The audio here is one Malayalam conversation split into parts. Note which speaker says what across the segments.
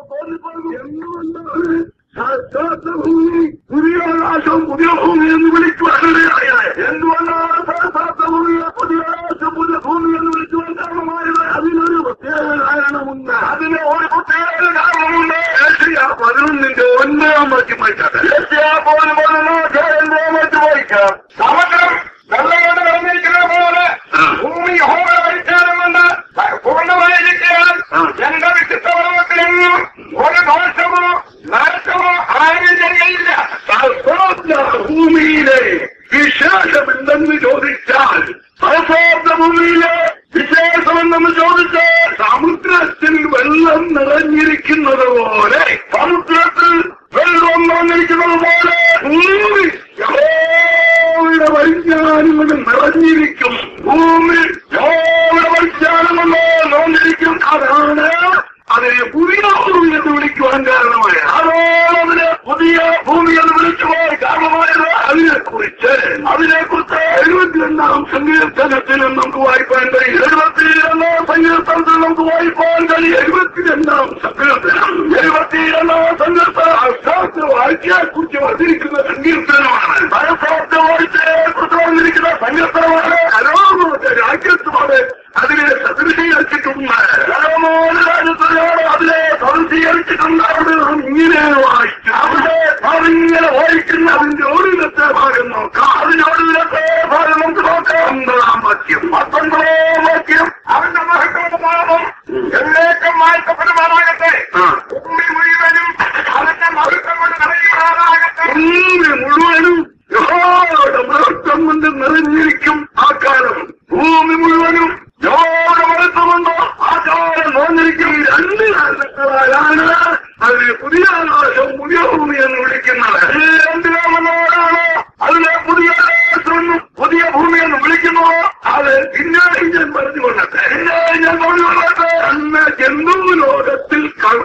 Speaker 1: തോന്നിപ്പോകും എന്തുകൊണ്ടാണ് ശാസ്ത്രാർത്ഥ ഭൂമി പുതിയ ആകാശം പുതിയ ഭൂമി എന്ന് വിളിക്കുവാനിടയായത് എന്തുകൊണ്ടാണ് ശാസ്ത്രാർത്ഥ ഭൂമിയെ പുതിയ ആകാശം പുതിയ ഭൂമി എന്ന് വിളിക്കുവാൻ കാരണമായത് അതിനൊരു പ്രത്യേക കാരണമുണ്ട് അതിന് ഒരു പ്രത്യേക കാരണമുണ്ട് ഏഷ്യ പതിനൊന്നിന്റെ ഒൻപതാം വാക്യം വായിക്കാതെ ഏഷ്യ പോലും ഒൻപതാം വാക്യം വായിക്കാം
Speaker 2: സമുദ്രം വെള്ളം കൊണ്ട് നിറഞ്ഞിരിക്കുന്നത് പോലെ ഭൂമി യഹോവയുടെ പരിജ്ഞാനം കൊണ്ട് പൂർണ്ണമായിരിക്കാൻ എന്റെ വിശുദ്ധവർമ്മത്തിലെങ്ങും ഒരു ദോഷമോ നാശമോ ആരും ചെയ്യുകയില്ല
Speaker 1: സഹസ്രാബ്ദ ഭൂമിയിലെ വിശേഷമെന്തെന്ന് ചോദിച്ചാൽ സഹസ്രാബ്ദ ഭൂമിയിലെ വിശേഷമെന്തെന്ന് ചോദിച്ചാൽ സമുദ്രത്തിൽ വെള്ളം നിറഞ്ഞിരിക്കുന്നത് പോലെ സമുദ്രത്തിൽ വെള്ളം നിറഞ്ഞിരിക്കുന്നത് പോലെ ഭൂമി യഹോവയുടെ പരിജ്ഞാനം കൊണ്ട് നിറഞ്ഞിരിക്കും ഭൂമി യഹോവയുടെ പരിജ്ഞാനം കൊണ്ട് നിറഞ്ഞിരിക്കും അതാണ് അതിനെ പുതിയ ഭൂമി എന്ന് വിളിക്കുവാൻ കാരണമായ അതോളം അതിനെ പുതിയ ഭൂമി എന്ന് വിളിക്കുവാൻ കാരണമായത് അതിനെ കുറിച്ച് അതിനെ കുറിച്ച് എഴുപത്തിരണ്ടാം സങ്കീർത്തനത്തിന് നമുക്ക് വായിപ്പാൻ കഴിയും എഴുപത്തിരണ്ടാം സങ്കീർത്തനത്തിൽ നമുക്ക് വായിപ്പാൻ കഴിയും എഴുപത്തിരണ്ടാം സങ്കീർത്തനം എഴുപത്തിരണ്ടാം സങ്കീർത്തനം അശാസ്ത്ര വാഴ്ചയെ കുറിച്ച് വന്നിരിക്കുന്ന സങ്കീർത്തനമാണ് പരസാസ്ത്ര വാഴ്ചയെ കുറിച്ച് വന്നിരിക്കുന്ന സങ്കീർത്തനമാണ് കലോമോന്റെ രാജ്യത്തുമാണ് അതിനെ സദൃശീകരിച്ചിട്ടുണ്ട് കലോമോന്റെ രാജ്യത്തിനോട് അതിനെ സദൃശീകരിച്ചിട്ടുണ്ട് അവിടെ നാം ഇങ്ങനെ വായിച്ചു അവിടെ നാം ഇങ്ങനെ വായിക്കുന്ന അതിന്റെ ഒടുവിലത്തെ ഭാഗം നോക്കാം അതിന്റെ ഒടുവിലത്തെ ഭാഗം നമുക്ക് നോക്കാം ഒമ്പതാം വാക്യം പത്തൊൻപതാം വാക്യം
Speaker 2: അവന്റെ മഹത്വത്തിന്റെ നാമം എന്നേക്കും വാഴ്ത്തപ്പെടുമാറാകട്ടെ
Speaker 1: ആ.
Speaker 2: ഭൂമി മുഴുവനും അവന്റെ മഹത്വം കൊണ്ട് നിറയുമാറാകട്ടെ
Speaker 1: ഭൂമി മുഴുവനും യഹോവയുടെ മഹത്വം കൊണ്ട് നിറഞ്ഞിരിക്കും ആ കാലം ഭൂമി മുഴുവനും യഹോവയുടെ മഹത്വം കൊണ്ട് ആ കാലം നിറഞ്ഞിരിക്കും ഈ രണ്ട് കാരണങ്ങളാലാണ് അതിനെ പുതിയ ആകാശം പുതിയ ഭൂമി എന്ന് വിളിക്കുന്നത് ഈ രണ്ട് കാരണങ്ങളാണ് അതിനെ പുതിയ ആകാശമെന്നും പുതിയ ഭൂമി എന്ന് വിളിക്കുന്നത് അത് പിന്നാടി ഞാൻ പറഞ്ഞു കൊള്ളട്ടെ പിന്നാടി ഞാൻ പറഞ്ഞു കൊള്ളട്ടെ അന്ന് ജന്തു ലോകത്തിൽ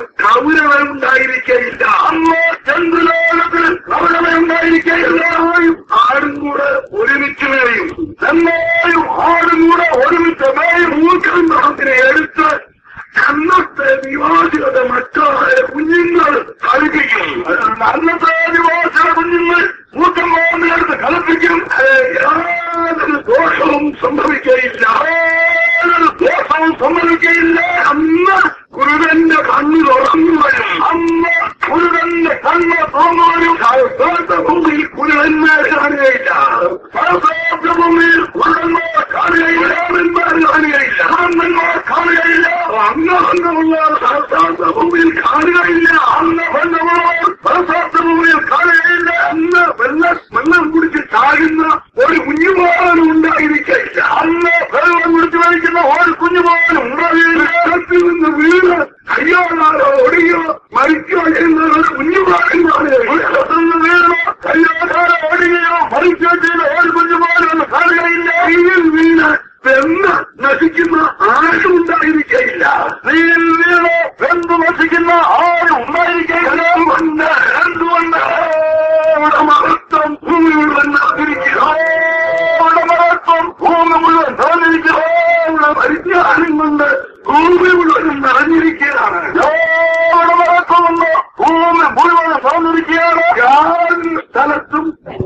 Speaker 1: കൗരവ ഉണ്ടായിരിക്കയില്ല അന്ന് ചന്ദ്രലോകത്തിൽ കൗരവ ഉണ്ടായിരിക്കയില്ല ആടും കൂടെ ഒരുമിച്ച് മേയും എന്നായും ആടും കൂടെ ഒരുമിച്ച് മേയും മൂക്കം നാട്ടിനെ എടുത്ത് അന്നത്തെ നിവാസികളുടെ മക്കളായ കുഞ്ഞുങ്ങൾ കളിപ്പിക്കും അന്നത്തെ നിവാസികളുടെ കുഞ്ഞുങ്ങൾ മൂക്കം പോകുന്നിടത്ത് കളിപ്പിക്കും അത് യാതൊരു ദോഷവും സംഭവിക്കയില്ല യാതൊരു ദോഷവും സംഭവിക്കയില്ല അന്ന് കുരുടന്റെ കണ്ണ് തുറന്നു വരും അന്ന് കുരുടന്റെ കണ്ണ് തുറന്നു വരും സഹസ്രാബ്ദ ഭൂമിയിൽ കുരുടന്മാർ കാണുകയില്ല സഹസ്രാബ്ദ ഭൂമിയിൽ കുരുടന്മാർ കാണുകയില്ല രാമന്മാർ കാണുകയില്ല രാമന്മാർ കാണുകയില്ല അംഗഭംഗമുള്ള സഹസ്രാബ്ദ ഭൂമിയിൽ കാണുകയില്ല അംഗഭംഗമുള്ളവർ സഹസ്രാബ്ദ ഭൂമിയിൽ കാണുകയില്ല അന്ന് വെള്ളം വെള്ളം കുടിച്ച് ചാകുന്ന ഒരു കുഞ്ഞുപോലും ഉണ്ടായിരിക്കില്ല അന്ന് വെള്ളം കുടിച്ച് കഴിക്കുന്ന ഒരു കുഞ്ഞുപോലും ഉണ്ടാകില്ല വെള്ളത്തിൽ നിന്ന് വീണ് കയ്യോടാലോ ഒടിയോ മരിക്കോ എന്ന ഒരു കുഞ്ഞുപോലും വെള്ളത്തിൽ നിന്ന് വീണോ കയ്യോടാലോ ഒടിയോ മരിക്കോ ചെയ്ത ഒരു കുഞ്ഞുപോലും കാണുകയില്ല കയ്യിൽ വീണ് വെന്ന് നശിക്കുന്ന ആരും ഉണ്ടായിരിക്കയില്ല നീയിൽ വീണോ വെന്ത് നശിക്കുന്ന ആരും ഉണ്ടായിരിക്കയില്ല എന്തുകൊണ്ട് എന്തുകൊണ്ട് അവിടെ മഹത്വം ഭൂമി മുഴുവൻ നടന്നിരിക്കുന്നു അവിടെ മഹത്വം ഭൂമി മുഴുവൻ നടന്നിരിക്കുന്നു അവിടെ പരിജ്ഞാനം കൊണ്ട് ഭൂമി മുഴുവനും നിറഞ്ഞിരിക്കുകയാണ് അവിടെ മഹത്വമുണ്ട് ഭൂമി മുഴുവൻ നടന്നിരിക്കുകയാണ് യാതൊരു സ്ഥലത്തും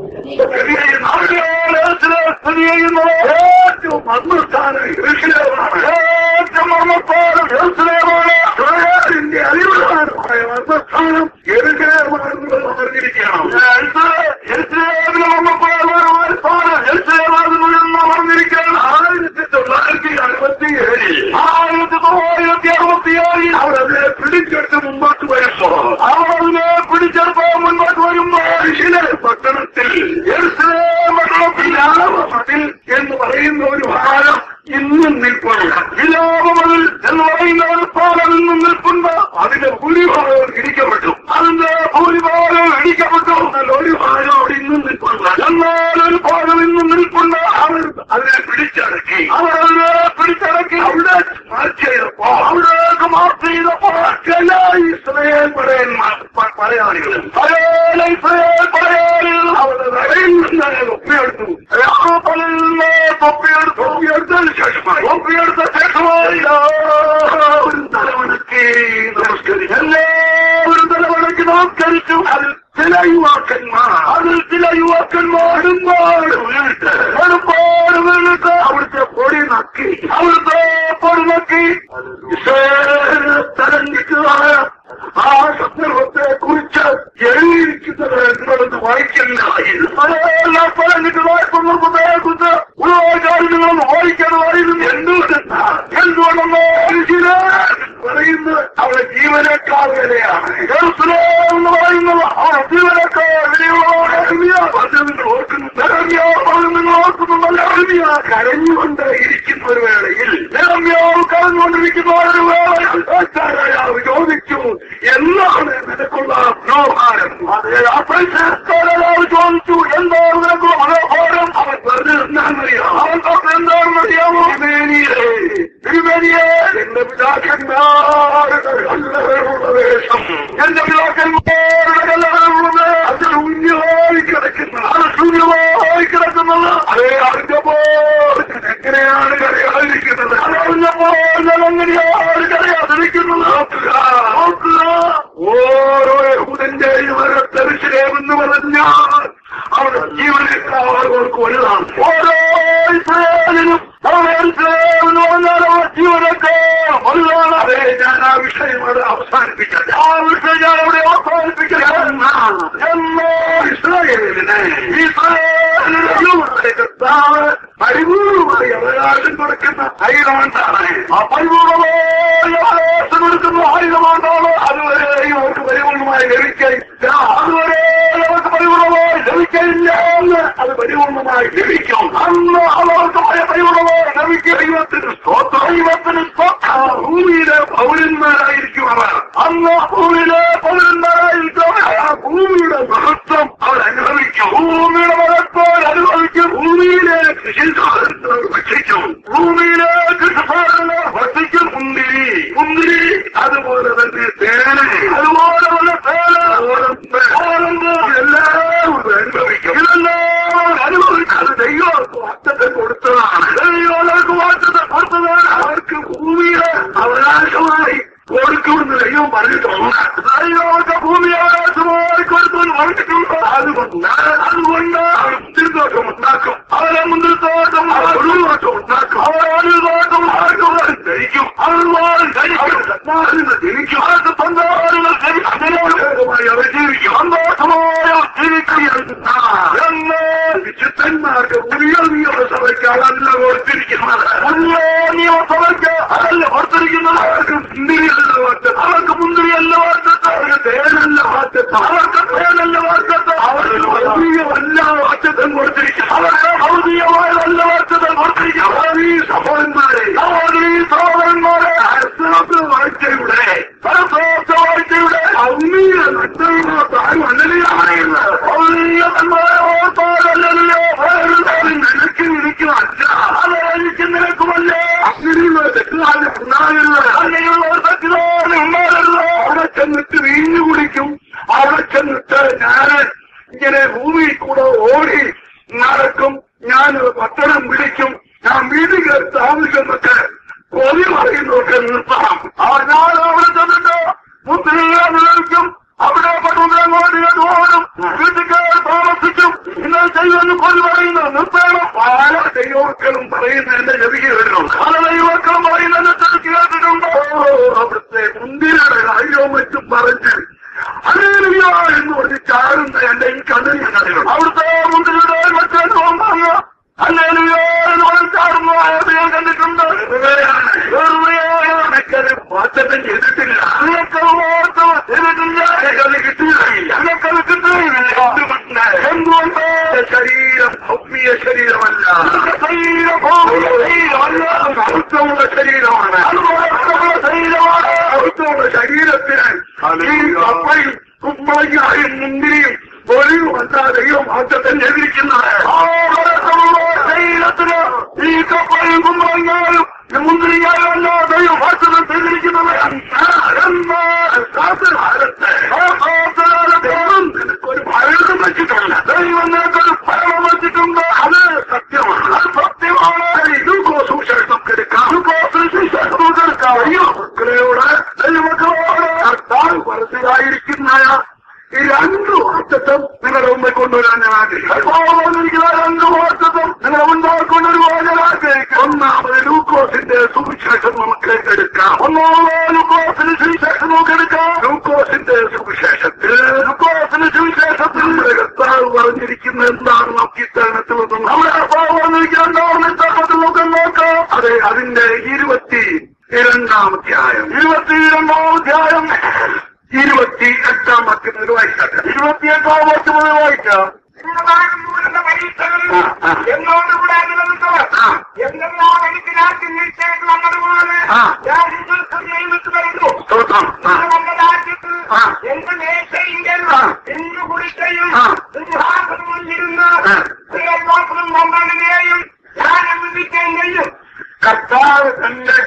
Speaker 1: സ്ഥിതി ചെയ്യുന്നത് ഏറ്റവും മർമ്മസ്ഥാനം യെരൂശലേമാണ്. ഏറ്റവും മർമ്മസ്ഥാനം യെരൂശലേമാണ്. ഇസ്രായേലിന്റെ അധിപനായ മർമ്മസ്ഥാനം യെരൂശലേമാണെന്ന് പറഞ്ഞിരിക്കണം യെരൂശലേമിലെ മർമ്മസ്ഥാനം യെരൂശലേമാണെന്ന് പറഞ്ഞിരിക്കുകയാണ് ആയിരത്തി തൊള്ളായിരത്തി അറുപത്തി ഏഴിൽ ആയിരത്തി തൊള്ളായിരത്തി അറുപത്തി ഏഴിൽ അവരതിനെ പിടിച്ചെടുത്ത് മുമ്പോട്ട് വരുമ്പോ അവരതിനെ പിടിച്ചെടുത്ത് മുമ്പോട്ട് വരുമ്പോ ഇഷിലെ പട്ടണത്തിൽ യെരൂശലേം പട്ടണത്തിൽ യാവമതിൽ എന്ന് പറയുന്ന ഒരു ഭാഗം ഇന്നും നിൽപ്പുണ്ട് വിലാപമതിൽ എന്ന് പറയുന്ന ഒരു പാലം ഇന്നും നിൽപ്പുണ്ട് അതിന്റെ ഭൂരിഭാഗം ഇടിക്കപ്പെട്ടു അതിന്റെ ഭൂരിഭാഗം ഇടിക്കപ്പെട്ടു എന്നാൽ ഒരു ഭാഗം അവിടെ ഇന്നും നിൽപ്പുണ്ട് എന്നാൽ ഒരു ഭാഗം ഇന്നും നിൽപ്പുണ്ട് അവർ അതിനെ പിടിച്ചടക്കി അവർ അതിനെ പിടിച്ചടക്കി അവിടെ മാർച്ച് ചെയ്തപ്പോ അവിടേക്ക് മാർച്ച് ചെയ്തപ്പോ ചില ഇസ്രയേൽ പടയന്മാർ പ- പടയാളികളും പല ഇസ്രയേൽ പടയാളികളും അവരുടെ നിലയിൽ നിന്ന് ഒപ്പിയെടുത്തു രാമപ്പലിൽ നിന്ന് തൊപ്പിയെടുത്തു തൊപ്പിയെടുത്തതിന് ശേഷമായി തൊപ്പിയെടുത്ത ശേഷമായി ഒരു തലവണക്കി നമസ്കരിച്ചു എല്ലാ യുവാക്കന്മാർ അതിൽ ചില യുവാക്കന്മാർ ഒരുപാട് വീണിട്ട് ഒരുപാട് വീണിട്ട് അവിടുത്തെ പൊടി നക്കി അവിടുത്തെ പൊടി നക്കി തരഞ്ഞിട്ടതാണ് ആ സന്ദർഭത്തെ കുറിച്ച് എഴുതിയിരിക്കുന്നത് നിങ്ങളൊന്ന് വായിക്കില്ല അതെല്ലാം പറഞ്ഞിട്ട് വായിക്കുന്നത് ഒരുപാട് കാര്യങ്ങളൊന്ന് വായിക്കേണ്ടതായിരുന്നു എന്തുകൊണ്ടെന്നാ എന്തുകൊണ്ടെന്നോ മനുഷ്യന് പറയുന്നത് അവളെ ജീവനേക്കാൾ വിലയാണ് ജെറുസലേം എന്ന് പറയുന്നത് അവളെ ജീവനേക്കാൾ വിലയുള്ളതാണ് നിങ്ങൾ ഓർക്കുന്നു നിറമ്യോ നിങ്ങൾ ഓർക്കുന്നുണ്ടല്ലോ അരുമിയ കരഞ്ഞുകൊണ്ട് ഇരിക്കുന്ന ഒരു വേളയിൽ നിറമ്യോ കരഞ്ഞുകൊണ്ടിരിക്കുന്ന ഒരു വേളയിൽ ആചാര്യാവ് ചോദിച്ചു എന്താണ് നിനക്കുള്ള മനോഹാരം അതേ അപ്പഴാവ് ചോദിച്ചു എന്താണ് നിനക്കുള്ള മനോഹാരം അവൻ പറഞ്ഞത് എന്താണെന്നറിയാം അവൻ പറഞ്ഞത് എന്താണെന്നറിയാമോ തിരുമേനിയെ തിരുമേനിയെ എന്റെ പിതാക്കന്മാരുടെ കല്ലറയുള്ള വേഷം എന്റെ പിതാക്കന്മാരുടെ കല്ലറയുള്ളത് അത് ശൂന്യമായി കിടക്കുന്ന അത് ശൂന്യമായി കിടക്കുന്നത് അതേ അറിഞ്ഞപ്പോൾ ഞാൻ എങ്ങനെയാണ് കരയാതിരിക്കുന്നത് അതറിഞ്ഞപ്പോൾ ഞാൻ എങ്ങനെയാണ് കരയാതിരിക്കുന്നത് നോക്കുക നോക്കുക ഓരോ യഹൂദന്റെയും തെരുശലേമെന്ന് പറഞ്ഞാൽ അവരുടെ ജീവനേക്കാൾ അവർക്ക് വലുതാണ് ഓരോ ഇസ്രായേലിനും അവരുടെ ഇസ്രായേലെന്ന് പറഞ്ഞാൽ അവർ ജീവനേക്കാൾ വലുതാണ് അതെ ഞാൻ ആ വിഷയം അവിടെ അവസാനിപ്പിക്കട്ടെ ആ വിഷയം ഞാൻ അവിടെ അവസാനിപ്പിക്കട്ടെ എന്നാൽ എന്നാൽ ഇസ്രായേലിനെ ഇസ്രായേലിനെ കർത്താവ് പരിപൂർണമായി അവകാശം കൊടുക്കുന്ന ആയുധമാണ് ആ പരിപൂർണമായി അവകാശം കൊടുക്കുന്ന ആയുധമാണ് അതുവരെയും അവർക്ക് പരിപൂർണമായി ലഭിക്കില്ല അതുവരെ അവർക്ക് പരിപൂർണമായി ലഭിക്കില്ല എന്ന് അത് പരിപൂർണമായി ലഭിക്കും അന്ന് അവർക്ക് പരിപൂർണമായി ലഭിക്കുക ദൈവത്തിന് സ്തോത്രം ദൈവത്തിന് സ്തോത്രം ഭൂമിയിലെ പൗരന്മാരായിരിക്കും അവർ അന്ന് ഭൂമിയിലെ പൗരന്മാരായിരിക്കും അവർ ആ ഭൂമിയുടെ മഹത്വം അവർ അനുഭവിക്കും ഭൂമിയുടെ മഹത്വം അവർ അനുഭവിക്കും ഭൂമിയിലെ കൃഷി സാധനങ്ങൾ ഭക്ഷിക്കും ഭൂമിയിലെ കൃഷി സാധനങ്ങൾ ഭക്ഷിക്കും മുന്തിരി മുന്തിരി അതുപോലെ തന്നെ തേന അതുപോലെ തന്നെ തേന ഓരമ്പ് ഓരമ്പ് ഇതെല്ലാം അവർ അനുഭവിക്കും ഇതെല്ലാം അനുഭവിക്കും അത് ദൈവർക്ക് വാറ്റത്തെ കൊടുത്തതാണ് ദൈവർക്ക് വാറ്റത്തെ കൊടുത്തതാണ് അവർക്ക് ഭൂമിയുടെ അവകാശമായി കൊടുക്കുമെന്ന് ദൈവം പറഞ്ഞിട്ടുണ്ട് ദൈവമൊക്കെ ഭൂമി അവകാശമായി കൊടുക്കുമെന്ന് പറഞ്ഞിട്ടുണ്ട് അതുകൊണ്ട് അതുകൊണ്ട് അവർ മുന്തിരിത്തോട്ടം ഉണ്ടാക്കും അവരെ മുന്തിരിത്തോട്ടം അവർ ഒഴിവാട്ടം ഉണ്ടാക്കും അവർ ഒഴിവാട്ടം ഉണ്ടാക്കും അവർ ധരിക്കും അവർ ധരിക്കും ജനിക്കും അവർക്ക് സന്തോഷങ്ങൾ ജനിക്കുന്നതിനോടുമായി അവർ ജീവിക്കും സന്തോഷമായി അവർ ജീവിക്കുകയാണ് എന്നാൽ വിശുദ്ധന്മാർക്ക് പുതിയ നിയമസഭയ്ക്ക് അതല്ല കൊടുത്തിരിക്കുന്നത് പുതിയ നിയമസഭയ്ക്ക് അതല്ല കൊടുത്തിരിക്കുന്നത് അവർക്ക് മുന്തിരിയല്ല വാറ്റത്ത് അവർക്ക് മുന്തിരിയല്ല വാറ്റത്ത് അവർക്ക് തേനല്ല വാറ്റത്ത് അവർക്ക് തേനല്ല വാറ്റത്ത് അവർക്ക് ഭൗതികമല്ല വാറ്റത്തും കൊടുത്തിരിക്കും അവർക്ക് ഭൗതികമായതല്ല വാറ്റത്തും കൊടുത്തിരിക്കും സഹോദരീ സഹോദരന്മാരെ സഹോദരീ സഹോദരന്മാരെ അരസോത്ത് വാഴ്ചയുടെ അരസോത്ത് വാഴ്ചയുടെ ഭൗമിക നഷ്ടമോ താൻ മണ്ഡലിയാണ് ഭൗതികന്മാരെ ഓർത്താരല്ലോ നിനക്ക് നിനക്കുമല്ല അത് എനിക്ക് നിനക്കുമല്ല അങ്ങനെയുള്ള തെറ്റുകാരൻ ഉണ്ടാകരുത് അങ്ങനെയുള്ള ഒരു തെറ്റുകാരൻ ഉണ്ടാകരുത് അവിടെ ചെന്നിട്ട് വീഞ്ഞു കുടിക്കും അവിടെ ചെന്നിട്ട് ഞാന് ഇങ്ങനെ ഭൂമിയിൽ കൂടെ ഓടി നടക്കും ഞാൻ പട്ടണം വിളിക്കും ഞാൻ വീട്ടിൽ കയറി താമസിക്കുന്നൊക്കെ കൊതി പറയുന്നതൊക്കെ നിർത്തണം അവർ ഞാൻ അവിടെ ചെന്നിട്ട് മുദ്രയെ നിലനിൽക്കും അവിടെ പട്ടണങ്ങോട്ട് ഓടും വീട്ടിൽ കയറി താമസിക്കും നിങ്ങൾ ചെയ്യുമെന്ന് കൊതി പറയുന്നത് നിർത്തണം പല ദൈവമക്കളും പറയുന്ന എന്റെ ലഭിക്കുക വരുന്നുണ്ട് പല ദൈവമക്കളും പറയുന്ന എന്റെ ചെറുക്ക് കേട്ടിട്ടുണ്ടോ അവിടുത്തെ മുന്തിരിയുടെ കാര്യവും മറ്റും പറഞ്ഞ് അനേലിയ എന്ന് പറഞ്ഞ് ചാടുന്ന എന്റെ ഈ കണ്ണിൽ ഞാൻ അറിയണം അവിടുത്തെ മുന്തിരിയുടെ മറ്റേ തോന്നുന്നു അനേലിയ എന്ന് പറഞ്ഞ് ചാടുന്നു ആയത് ഞാൻ കണ്ടിട്ടുണ്ട് എനിക്കത് മാറ്റം ചെയ്തിട്ടില്ല നിനക്കത് മാറ്റം ചെയ്തിട്ടില്ല എനിക്കത് കിട്ടുകയില്ല നിനക്കത് കിട്ടുകയില്ല എന്തുകൊണ്ട് എന്തുകൊണ്ട് ശരീരം ഭൗമിക ശരീരമല്ല ശരീരം ഭൗമിക ശരീരമല്ല മഹത്വമുള്ള ശരീരമാണ് അതുപോലെ ശരീരമാണ് മഹത്വമുള്ള ശരീരത്തിന് ഈ കപ്പയും കുമ്പളങ്ങായും മുന്തിരിയും ഒഴിവ് വന്നാതെയോ മാറ്റത്തെ എതിരിക്കുന്നത് ശരീരത്തിന് ഈ കപ്പയും കുമ്പളങ്ങായും മുന്തിരിയായും അല്ല ദൈവം മാറ്റത്തെ എതിരിക്കുന്നത് എന്നാൽ ശാസ്ത്രകാലത്ത് ആ ശാസ്ത്രകാലത്ത് നിനക്കൊരു ഭരണം വെച്ചിട്ടുണ്ട് ദൈവം നിനക്കൊരു ഭരണം വെച്ചിട്ടുണ്ട് അത് സത്യമാണ് അത് സത്യമാണ് ഇത് സുശേഷം എടുക്കാം സുശേഷം എടുക്കാം അയ്യോ മക്കളെയോട് ദൈവമക്കളോട് കർത്താവ് മനസ്സിലായിരിക്കുന്ന ഈ രണ്ട് വാർത്തത്തെ കൊണ്ടുവരാൻ ഞാൻ ആഗ്രഹിക്കുന്നു രണ്ട് വാർത്തത്വം നിങ്ങളെ മുൻപോട്ട് കൊണ്ടുവരുവാൻ ഞാൻ ആഗ്രഹിക്കുന്നു ഒന്നാമത് ലൂക്കോസിന്റെ സുവിശേഷം നമുക്ക് എടുക്കാം ഒന്നാമത് ലൂക്കോസിന് സുവിശേഷം നമുക്ക് എടുക്കാം ലൂക്കോസിന്റെ സുവിശേഷത്തിൽ ലൂക്കോസിന് സുവിശേഷത്തിൽ നമ്മുടെ കർത്താവ് പറഞ്ഞിരിക്കുന്നത് എന്താണ് നമുക്ക് ഇത്തരണത്തിൽ നമ്മുടെ കർത്താവ് പറഞ്ഞിരിക്കുന്ന എന്താണ് ഇത്തരണത്തിൽ നമുക്ക് നോക്കാം അതെ അതിന്റെ ഇരുപത്തി രണ്ടാം അധ്യായം ഇരുപത്തി രണ്ടാം അധ്യായം ഇരുപത്തി എട്ടാം വാക്യം മുതൽ വായിക്കട്ടെ ഇരുപത്തി എട്ടാം വാക്യം മുതൽ വായിക്കാം
Speaker 2: നിങ്ങളാകുന്ന പരീക്ഷകളിൽ
Speaker 1: ആ, ആ.
Speaker 2: എന്നോടുകൂടെ നിലനിൽക്കുക
Speaker 1: ആ.
Speaker 2: എന്തെല്ലാം എനിക്ക് രാജ്യം നിശ്ചയിച്ചു വന്നതുപോലെ
Speaker 1: ആ.
Speaker 2: ഞാൻ നിങ്ങൾക്ക് നിയമിച്ചു തരുന്നു
Speaker 1: സ്തോത്രം ആ
Speaker 2: നിങ്ങളുടെ രാജ്യത്ത്
Speaker 1: ആ.
Speaker 2: എന്റെ മേശയെങ്കിൽ
Speaker 1: ആ.
Speaker 2: എന്നു കുടിക്കയും
Speaker 1: ആ.
Speaker 2: സിംഹാസനത്തിൽ ഇരുന്ന്
Speaker 1: ആ.
Speaker 2: ശ്രീലങ്കോസനും പന്ത്രണ്ടിനെയും ഞാൻ അഭിനയിക്കുകയും ചെയ്യും
Speaker 1: കർത്താവ് തന്റെ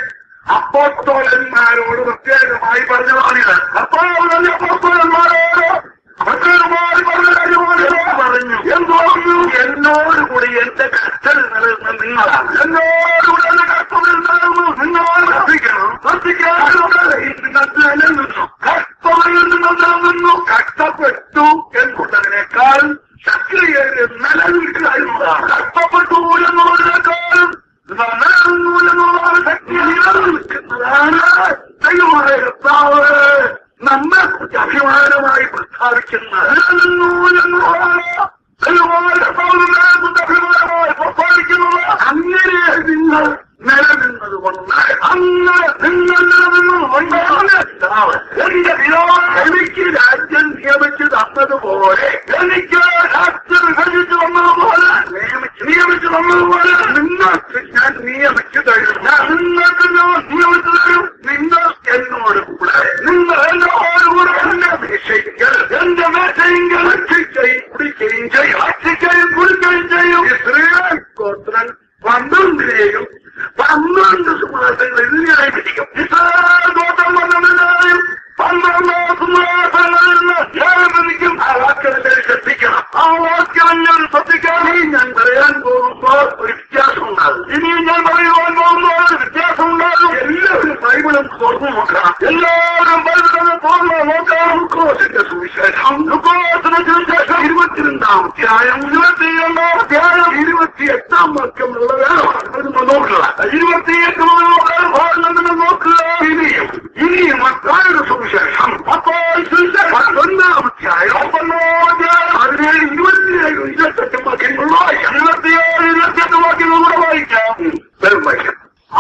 Speaker 1: അപ്പോസ്തോലന്മാരോട് പ്രത്യേകമായി പറഞ്ഞതാണിത് കർത്താവ് തന്റെ അപ്പോസ്തോലന്മാരോട് പ്രത്യേകമായി പറഞ്ഞ കാര്യമാണിത് പറഞ്ഞു എന്തോന്നു എന്നോട് കൂടി എന്റെ കഷ്ടൽ നിലനിന്ന് നിങ്ങളാണ് എന്നോട് കൂടി എന്റെ കഷ്ടത്തിൽ നിലനിന്ന് നിങ്ങളാണ് ശ്രദ്ധിക്കണം ശ്രദ്ധിക്കാതെ നിന്നു കഷ്ടതയിൽ നിങ്ങൾ നിലനിന്നു കഷ്ടപ്പെട്ടു എന്നുള്ളതിനേക്കാൾ ശക്തിയേറിയ നിലനിൽക്കുകയായിരുന്നതാണ് കഷ്ടപ്പെട്ടു എന്നുള്ളതിനേക്കാളും നിലനിന്നു എന്നുള്ളതാണ് ശക്തി നിലനിൽക്കുന്നതാണ് ദൈവമായ കർത്താവ് നമ്മെ കുറിച്ച് അഭിമാനമായി പ്രസ്താവിക്കുന്നത് നിലനിന്നു എന്നുള്ളതാണ് ദൈവമായ കർത്താവ് നമ്മെ കുറിച്ച് അഭിമാനമായി പ്രസ്താവിക്കുന്നത് അങ്ങനെ നിങ്ങൾ നിലനിന്നത് കൊണ്ട് അന്ന് നിങ്ങൾ നിലനിന്നു കൊണ്ടാണ് കർത്താവ് എന്റെ പിതാവ് എനിക്ക് രാജ്യം നിയമിച്ച് തന്നതുപോലെ എനിക്ക് രാജ്യം വിഭജിച്ചു തന്നതുപോലെ നിയമിച്ച് നിയമിച്ചു തന്നതുപോലെ നിങ്ങൾക്ക് ഞാൻ നിയമിച്ചു തരും ഞാൻ നിങ്ങൾക്ക് ഞാൻ നിയമിച്ചു തരും നിങ്ങൾ എന്നോട് കൂടെ നിങ്ങൾ എന്നോട് കൂടെ എന്റെ മേശയെങ്കിൽ എന്റെ മേശയെങ്കിൽ ഭക്ഷിക്കുകയും കുടിക്കുകയും ചെയ്യും ഭക്ഷിക്കുകയും കുടിക്കുകയും ചെയ്യും ഇസ്രയേൽ ഗോത്രൻ പന്ത്രണ്ടിനെയും പന്ത്രണ്ട് സുമാസങ്ങൾ ഇതിനായി പിടിക്കും ഇസ്രായേൽ ഗോത്രം പന്ത്രണ്ടിനെയും പന്ത്രണ്ട് സുമാസങ്ങളിൽ നിന്ന് ഏകദിക്കും ആ വാക്യങ്ങൾ ശ്രദ്ധിക്കണം ആ വാക്യങ്ങൾ ശ്രദ്ധിക്കാൻ ഞാൻ പറയാൻ പോകുമ്പോൾ ഒരു വ്യത്യാസം ഉണ്ടാകും ഇനി ഞാൻ പറയുവാൻ പോകുമ്പോൾ ഒരു വ്യത്യാസം ഉണ്ടാകും എല്ലാവരും ബൈബിളും തുറന്നു നോക്കണം എല്ലാവരും ബൈബിളും തുറന്നു നോക്കണം ലുക്കോസിന്റെ സുവിശേഷം ലുക്കോസിന്റെ സുവിശേഷം ഇരുപത്തിരണ്ടാം അധ്യായം ഇരുപത്തിരണ്ടാം അധ്യായം ഇരുപത്തിയെട്ടാം വാക്യമുള്ള വേറെ നോക്കുക ഇരുപത്തിയെട്ട് മുതൽ ഭാഗങ്ങൾ നിങ്ങൾ നോക്കുക ഇനിയും ഇനിയും മത്തായുടെ സുവിശേഷം അപ്പോൾ സുവിശേഷം ഒന്നാം അധ്യായം ഒന്നാം അധ്യായം അതിനേഴ് ഇരുപത്തിയേഴ് ഇരുപത്തെട്ട് വാക്യങ്ങൾ വായിക്കാം ഇരുപത്തിയേഴ് ഇരുപത്തിയെട്ട് വാക്യങ്ങൾ കൂടെ വായിക്കാം ഉം, വെറും വായിക്കാം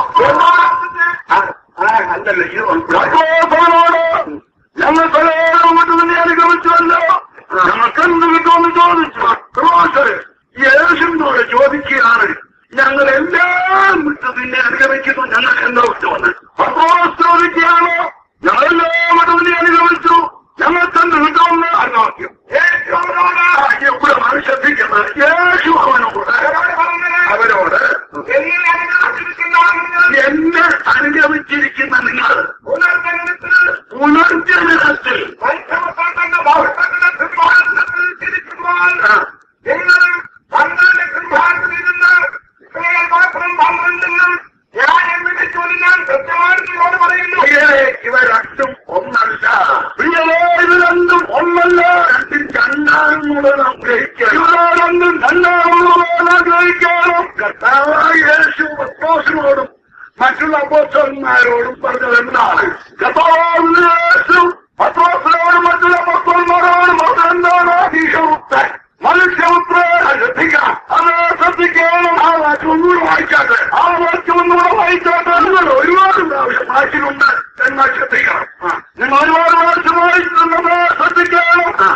Speaker 1: ആ, ആ, അല്ലല്ല ഇത് അപ്പോളോട് ഞങ്ങൾ പലരും കൊണ്ട് തന്നെ അനുഗമിച്ചുവല്ലോ ഞങ്ങൾക്ക് എന്ത് കിട്ടുമെന്ന് ചോദിച്ചു ക്രോസ് യേശുവിനോട് ചോദിക്കുകയാണ് ഞങ്ങൾ എല്ലാം വിട്ട് നിന്നെ അനുഗമിക്കുന്നു ഞങ്ങൾക്ക് എന്താ കിട്ടുമെന്ന് പത്രോസ് ചോദിക്കുകയാണോ ഞങ്ങളെല്ലാം വിട്ട് നിന്നെ അനുഗമിച്ചു ഞങ്ങൾക്ക് എന്ത് കിട്ടുമെന്ന് അന്വേഷിക്കും യേശുവിനോട് എവിടെ മനുഷ്യ ശ്രദ്ധിക്കുന്നത് യേശു അവനോട് അവരോട്
Speaker 2: എന്നിൽ അനുഗ്രഹിച്ചിരിക്കുന്ന നിങ്ങൾ
Speaker 1: എന്നെ അനുഗമിച്ചിരിക്കുന്ന നിങ്ങൾ
Speaker 2: പുനർജന്മത്തിൽ
Speaker 1: പുനർജനനത്തിൽ
Speaker 2: വൈഷ്ണവത്തിന്റെ ഭൗതികത്തിന്റെ സിംഹാസനത്തിൽ ഇരിക്കുമ്പോൾ
Speaker 1: ആ,
Speaker 2: നിങ്ങൾ പന്ത്രണ്ട് സിംഹാസനിരുന്ന് ഇസ്രായേൽ മാത്രം പന്ത്രണ്ടെന്നും ഞാൻ വിളിച്ചു ഞാൻ സത്യമായിട്ട് നിങ്ങളോട് പറയുന്നു
Speaker 1: പ്രിയരേ, ഇവ രണ്ടും ഒന്നല്ല പ്രിയരേ, ഇത് രണ്ടും ഒന്നല്ല രണ്ടും രണ്ടാണെന്നുള്ളത് നാം ഗ്രഹിക്കണം ഇവ രണ്ടും രണ്ടാണെന്നുള്ളത് നാം ഗ്രഹിക്കണം കർത്താവായ യേശു പത്രോസിനോടും മറ്റുള്ള അപ്പോസ്റ്റന്മാരോടും പറഞ്ഞത് എന്താണ് കർത്താവായ യേശു പത്രോസിനോടും മറ്റുള്ള അപ്പോസ്റ്റന്മാരോടും പറഞ്ഞത് എന്താണ് ഈശോപുത്രൻ മനുഷ്യപുത്രൻ ശ്രദ്ധിക്കണം അത് ശ്രദ്ധിക്കണം ആ വാക്യം ഒന്നുകൂടെ വായിച്ചാട്ടെ ആ വാക്യം ഒന്നുകൂടെ വായിച്ചാട്ടെ നിങ്ങൾ ഒരുപാട് പ്രാവശ്യം വായിച്ചിട്ടുണ്ട് എന്നാൽ ശ്രദ്ധിക്കണം ആ, നിങ്ങൾ ഒരുപാട് പ്രാവശ്യം വായിച്ചിട്ടുണ്ടെന്ന് ശ്രദ്ധിക്കണം ആ,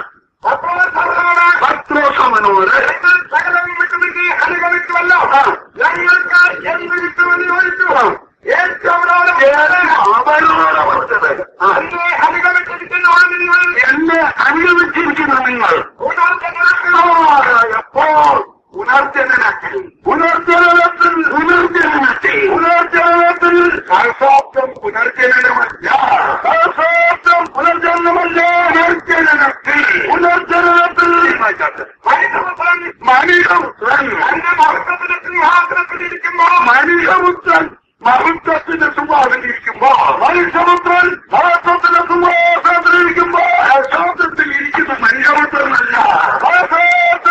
Speaker 1: പത്രോസമനോട്
Speaker 2: നിങ്ങൾ സകലം വിട്ടുവിട്ട് അനുഗമിച്ചുവല്ലോ ഞങ്ങൾക്ക് എന്ത് കിട്ടുമെന്ന് ചോദിച്ചു ഏറ്റവും
Speaker 1: അവരോട് പറഞ്ഞത് ആ,
Speaker 2: എന്നെ അനുഗമിച്ചിരിക്കുന്ന നിങ്ങൾ
Speaker 1: എന്നെ അനുഗമിച്ചിരിക്കുന്ന നിങ്ങൾ
Speaker 2: പുനർജന്മത്തിൽ
Speaker 1: എപ്പോൾ പുനർജനനത്തിൽ പുനർജനനത്തിൽ പുനർജനനത്തിൽ പുനർജനനത്തിൽ കർഷാബ്ദം പുനർജനനമല്ല കർഷാബ്ദം പുനർജനനമല്ല പുനർജനനത്തിൽ പുനർജനനത്തിൽ
Speaker 2: മനുഷ്യപുത്രൻ
Speaker 1: മനുഷ്യപുത്രൻ
Speaker 2: തന്റെ മഹത്വത്തിന്റെ സിംഹാസനത്തിൽ ഇരിക്കുമ്പോൾ
Speaker 1: മനുഷ്യപുത്രൻ മഹത്വത്തിന്റെ സുഭാവത്തിലിരിക്കുമ്പോ മനുഷ്യപുത്രൻ മഹത്വത്തിന്റെ സുഭാവത്തിലിരിക്കുമ്പോ ശാസ്ത്രത്തിൽ ഇരിക്കുന്ന മനുഷ്യപുത്രനല്ല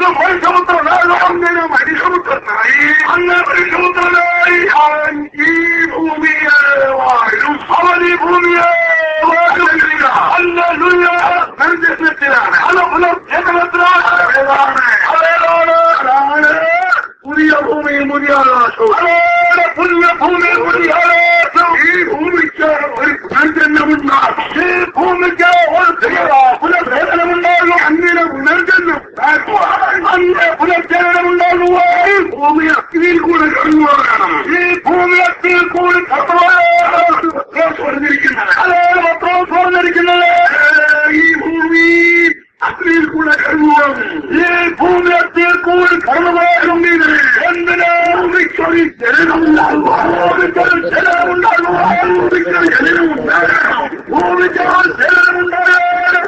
Speaker 1: അന്ന് മനുഷ്യപുത്രനായി അങ്ങനെ മനുഷ്യപുത്രനായി അന്ന് മനുഷ്യപുത്രനായി അവൻ ഈ ഭൂമിയെ വാഴും അവൻ ഈ ഭൂമിയെ വാഴുന്നില്ല അല്ല മനുഷ്യത്തിലാണ് അത് പുനർജനത്തിലാണ് അതേതാണ് അതേതാണ് അതാണ് പുതിയ ഭൂമി പുതിയ ആകാശവും അതാണ് പുതിയ ഭൂമി പുതിയ ആകാശം ഈ ഭൂമിക്ക് ഒരു പുനർജന്മമുണ്ടാകും ഈ ഭൂമിക്ക് ഒരു പുനർവേദനമുണ്ടാകും അങ്ങനെ പുനർജന്മം അന്ന് പുനർജനമുണ്ടാകുക ഈ ഭൂമി അഗ്നിയിൽ കൂടെ കടന്നുപോകണം ഈ ഭൂമി അഗ്നിയിൽ കൂടി കടന്നുപോകാൻ പറഞ്ഞിരിക്കുന്നത് അതാണ് പത്രം പറഞ്ഞിരിക്കുന്നത് ഈ ഭൂമി അഗ്നിയിൽ കൂടെ കടന്നുപോകും ഈ ഭൂമി അഗ്നിയിൽ കൂടി കടന്നുപോകും എന്തിനാ ഭൂമിക്കൊരു ജനനമുണ്ടാകുക ഭൂമിക്കൊരു ജനനമുണ്ടാകുക ഭൂമിക്കൊരു ജനനമുണ്ടാകണം ഭൂമിക്കൊരു ജനനമുണ്ടാകണം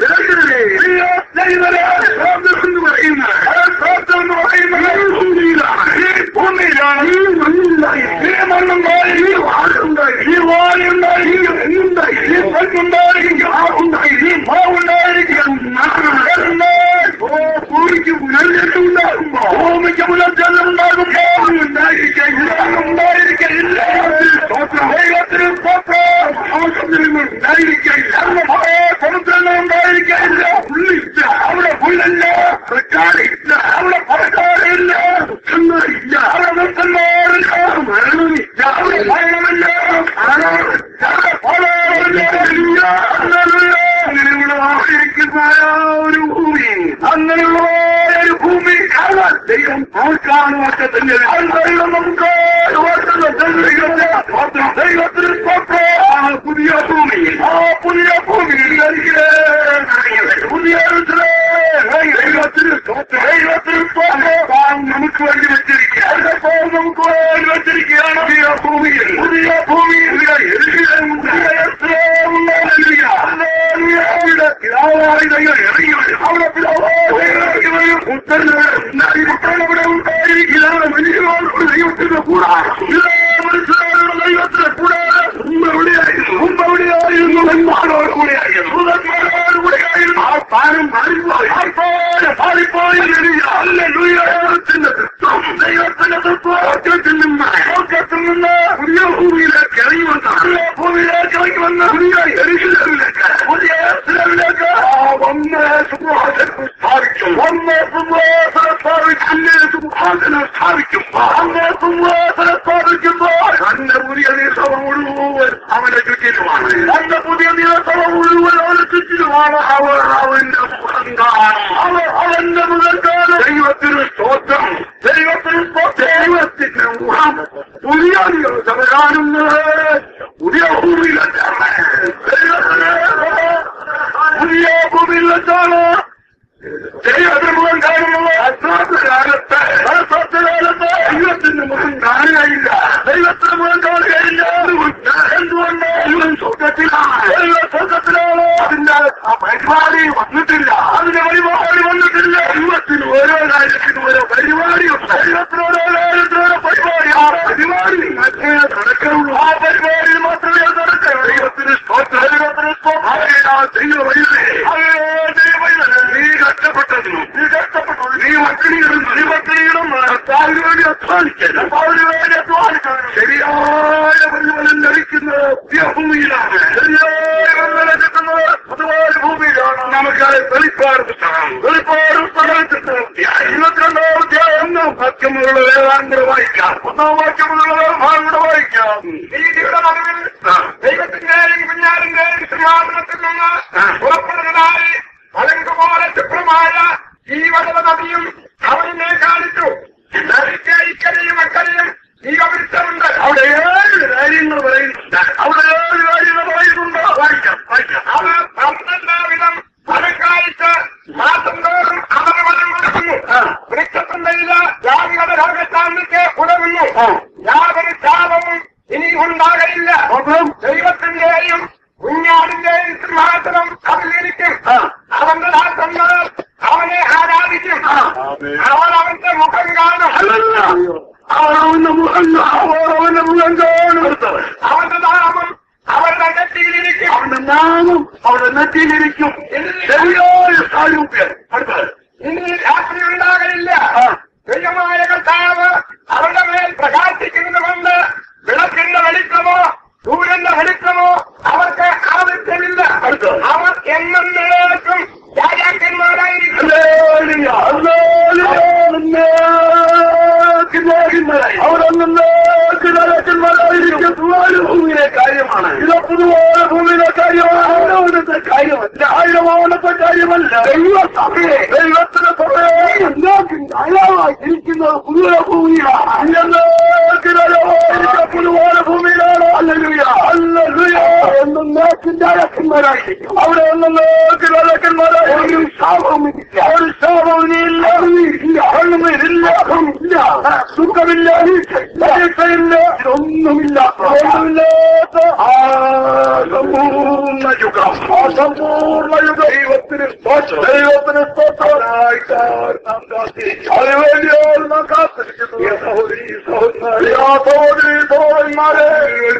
Speaker 1: എന്ന് പറയുന്നത് എന്ന് പറയുന്നത് ഭൂമിയിലാണ് ഈ ഭൂമിയിലാണ് ഈ മണ്ണിലായി ഈ മണ്ണുണ്ടായി ഈ വാഴുണ്ടായി ഈ വാഴുണ്ടായി ഈ എന്നുണ്ടായി ഈ പെണ്ണുണ്ടായി ഈ ആറുണ്ടായി ഈ മാവുണ്ടായിരിക്കും ഭൂമിക്ക് പുനർജന്മം ഉണ്ടാകുമ്പോ ഭൂമിക്ക് പുനർജന്മം ഉണ്ടാകുമ്പോ ഉണ്ടായിരിക്കില്ല ഉണ്ടായിരിക്കില്ല ദൈവത്തിന് ഉണ്ടായിരിക്കില്ല സമുദ്രങ്ങൾ ഉണ്ടായിരിക്കില്ല പുള്ളില്ല അവിടെ പുല്ലില്ല പ്രക്കാരില്ല അവിടെ പറക്കാരില്ല ദുഃഖങ്ങളില്ല അവിടെ ദുഃഖന്മാരില്ല മരണമില്ല അവിടെ മരണമില്ല മരണമില്ല അവിടെ ഫലമില്ല അങ്ങനെയുള്ള ആയിരിക്കുന്ന ഒരു ഭൂമി അങ്ങനെയുള്ള ഒരു ഭൂമി കാണാൻ ദൈവം നോക്കാനും ഒക്കെ തന്നെ ദൈവം നമുക്ക് ദൈവത്തിന് ആ പുതിയ ഭൂമി ആ പുതിയ ഭൂമി പുതിയ ദൈവത്തിന് ദൈവത്തിന് നമുക്ക് വേണ്ടി വെച്ചിരിക്കുകയാണ് നമുക്ക് വേണ്ടി വെച്ചിരിക്കുകയാണ് പുതിയ ഭൂമിയിൽ പുതിയ ഭൂമിയിൽ അവിടെ ഉത്തരവിടെ ഉണ്ടായിരിക്കില്ല മനുഷ്യരോട് ദൈവത്തിന്റെ കൂടാതെ ദൈവത്തിന്റെ കൂടാതെ മുമ്പ് എവിടെയായിരുന്നു മുമ്പ് എവിടെയായിരുന്നു എന്മാരോട് കൂടെയായിരുന്നു ദൂതന്മാരോട് കൂടെയായിരുന്നു ആ സ്ഥാനം മാറിപ്പോയി ആ സ്ഥാനം മാറിപ്പോയി അല്ല ദൈവത്തിന്റെ തൃത്വം ദൈവത്തിന്റെ തൃത്വത്തിൽ നിന്ന് ലോകത്തിൽ നിന്ന് പുതിയ ഭൂമിയിലേക്ക് ഇറങ്ങി വന്ന പുതിയ ഭൂമിയിലേക്ക് ഇറങ്ങി വന്ന പുതിയ എരിശിലേക്ക് പുതിയ എരിശിലേക്ക് ഒന്ന് സുഹാസനം സ്ഥാപിക്കും ഒന്ന് സുഹാസനം സ്ഥാപിക്കും അല്ലേ സുഹാസനം സ്ഥാപിക്കും അന്ന് സുഹാസനം സ്ഥാപിക്കുമ്പോൾ തന്റെ പുതിയ നിയമസഭ മുഴുവൻ അവന്റെ ചുറ്റിലുമാണ് തന്റെ പുതിയ നിയമസഭ മുഴുവൻ അവന്റെ ചുറ്റിലുമാണ് അവർ അവന്റെ മുഖം കാണും അവർ അവന്റെ മുഖം കാണും ദൈവത്തിന് സ്തോത്രം ദൈവത്തിന് സ്തോത്രം ദൈവത്തിന്റെ മുഖം പുതിയ നിയമസഭ കാണുന്നത് പുതിയ ഭൂമിയിലാണ് ദൈവത്തിന് പുതിയ ഭൂമിയിൽ വെച്ചാണ് ദൈവത്തിന്റെ മുഖം കാണുന്നത് അസാധ്യകാലത്ത് അസാധ്യകാലത്ത് ദൈവത്തിന്റെ മുഖം കാണുകയില്ല ദൈവത്തിന്റെ മുഖം കാണുകയില്ല എന്തുകൊണ്ട് ദൈവം സ്വർഗത്തിലാണ് ദൈവം സ്വർഗത്തിലാണ് അതിന്റെ ആ പരിപാടി വന്നിട്ടില്ല അതിന്റെ പരിപാടി വന്നിട്ടില്ല ദൈവത്തിന് ഓരോ കാര്യത്തിനും ഓരോ പരിപാടിയുണ്ട് ദൈവത്തിന് ഓരോ കാര്യത്തിനും ഓരോ പരിപാടി ആ പരിപാടി മറ്റേ നടക്കുള്ളൂ ആ പരിപാടി മാത്രമേ നടക്കൂ ദൈവത്തിന് സ്തോത്രം ദൈവത്തിന് സ്തോത്രം ദൈവമല്ലേ ദൈവമല്ലേ നീ കഷ്ടപ്പെട്ടതിനും നീ കഷ്ടപ്പെട്ടു നീ മക്കളിയിടും നീ മക്കളിയിടും കർത്താവിന് വേണ്ടി അധ്വാനിക്കരുത് കർത്താവിന് വേണ്ടി അധ്വാനിക്കണം ശരിയായ പ്രതിഫലം ലഭിക്കുന്നത് ഭൂമിയിലാണ് ശരിയായ പ്രതിഫലം കിട്ടുന്നത് അതുപോലെ ഭൂമിയിലാണ് നമുക്ക് വെളിപ്പാട് പുസ്തകം വെളിപ്പാട് പുസ്തകത്തിൽ ഇരുപത്തിരണ്ടാം അധ്യായം ഒന്നാം വാക്യമുള്ള വേദാന്തര വായിക്കാം ഒന്നാം വാക്യമുള്ള വേദാന്തര വായിക്കാം
Speaker 2: നീതിയുടെ നടുവിൽ ദൈവത്തിന്റെയും കുഞ്ഞാലിന്റെയും സിംഹാസനത്തിൽ നിന്ന് പുറപ്പെടുന്നതായി പലങ്കുപോലെ ശുഭ്രമായ ജീവജല നദിയും അവനെ കാണിച്ചു നദിക്ക് ഇക്കരയും അക്കരയും ജീവവൃത്തമുണ്ട്
Speaker 1: അവിടെ ഏഴ് കാര്യങ്ങൾ പറയുന്നുണ്ട് അവിടെ ഏഴ് കാര്യങ്ങൾ പറയുന്നുണ്ട് വായിക്കാം വായിക്കാം
Speaker 2: അത് പന്ത്രണ്ടാവിധം ഫലം കാണിച്ച് മാസം തോറും അവർ വരം കൊടുക്കുന്നു വൃക്ഷത്തിന്റെ ഇല ജാതികളുടെ രോഗസ്ഥാനത്തേക്ക് ഉടവുന്നു യാതൊരു ശാപവും ഇനി ഉണ്ടാകയില്ല
Speaker 1: അപ്പം
Speaker 2: ദൈവത്തിന്റെയും കുഞ്ഞാടിന്റെയും സിംഹാസനം അതിലിരിക്കും അവന്റെ ദാസന്മാർ അവനെ ആരാധിക്കും അവൻ അവന്റെ മുഖം കാണും
Speaker 1: അല്ലല്ല അവരവന്റെ മുഖം അവരവന്റെ മുഖം കാണും
Speaker 2: അവന്റെ നാമം അവരുടെ നെറ്റിയിലിരിക്കും
Speaker 1: അവന്റെ നാമം അവരുടെ നെറ്റിയിലിരിക്കും ശരിയായ സാരൂപ്യം അടുത്തത്
Speaker 2: ഇനി രാത്രി ഉണ്ടാകലില്ല
Speaker 1: ആ.
Speaker 2: ദൈവമായ കർത്താവ് അവരുടെ മേൽ പ്രകാശിക്കുന്നത് കൊണ്ട് വിളക്കിന്റെ വെളിച്ചമോ സൂര്യന്റെ വെളിച്ചമോ അവർക്ക് ആവശ്യമില്ല
Speaker 1: അടുത്തത്.
Speaker 2: അവർ എന്നും നിലനിൽക്കും രാജാക്കന്മാരായിരിക്കും
Speaker 1: ഹല്ലേലൂയ, ഹല്ലേലൂയ, നിന്നേക്കുന്നവരായി. അവരൊന്നിലേക്ക് രാജാക്കന്മാരായിരിക്കും. പൊതുവായ ഭൂമിയിലെ കാര്യമാണ് ഇത് പൊതുവായ ഭൂമിയിലെ കാര്യമാണ് ആയിരത്തെ കാര്യമല്ല ആയിരമാനത്തെ കാര്യമല്ല ദൈവസഭയെ ദൈവത്തിന്റെ സഭയെ എല്ലാവർക്കും രാജാവായിരിക്കുന്നത് പുതിയ ഭൂമിയിലാണ് എന്നേക്ക് രാജാവായിരിക്കുക പൊതുവായ ഭൂമിയിലാണ് അല്ലലുയ അല്ലലുയ എന്നേക്കും രാജാക്കന്മാരായിരിക്കും അവിടെ എന്നേക്ക് രാജാക്കന്മാരായിരിക്കും ഒരു ശാപവുമില്ല ഒരു ശാപവുമില്ല ഇല്ല ഒന്നുമില്ല ഇല്ല സുഖമില്ല പരീക്ഷയില്ല ഇതൊന്നുമില്ല ഒന്നുമില്ലാത്ത ആ സമ്പൂർണ്ണ യുഗം ആ സമ്പൂർണ്ണ യുഗ ദൈവത്തിന് സ്തോത്രം ദൈവത്തിന് സ്തോത്രമായിട്ടാണ് നാം കാത്തിരിക്കും അതിനുവേണ്ടിയാണ് നാം കാത്തിരിക്കുന്നത് ഈ സഹോദരി സഹോദരി ആ സഹോദരി സഹോദരന്മാരെ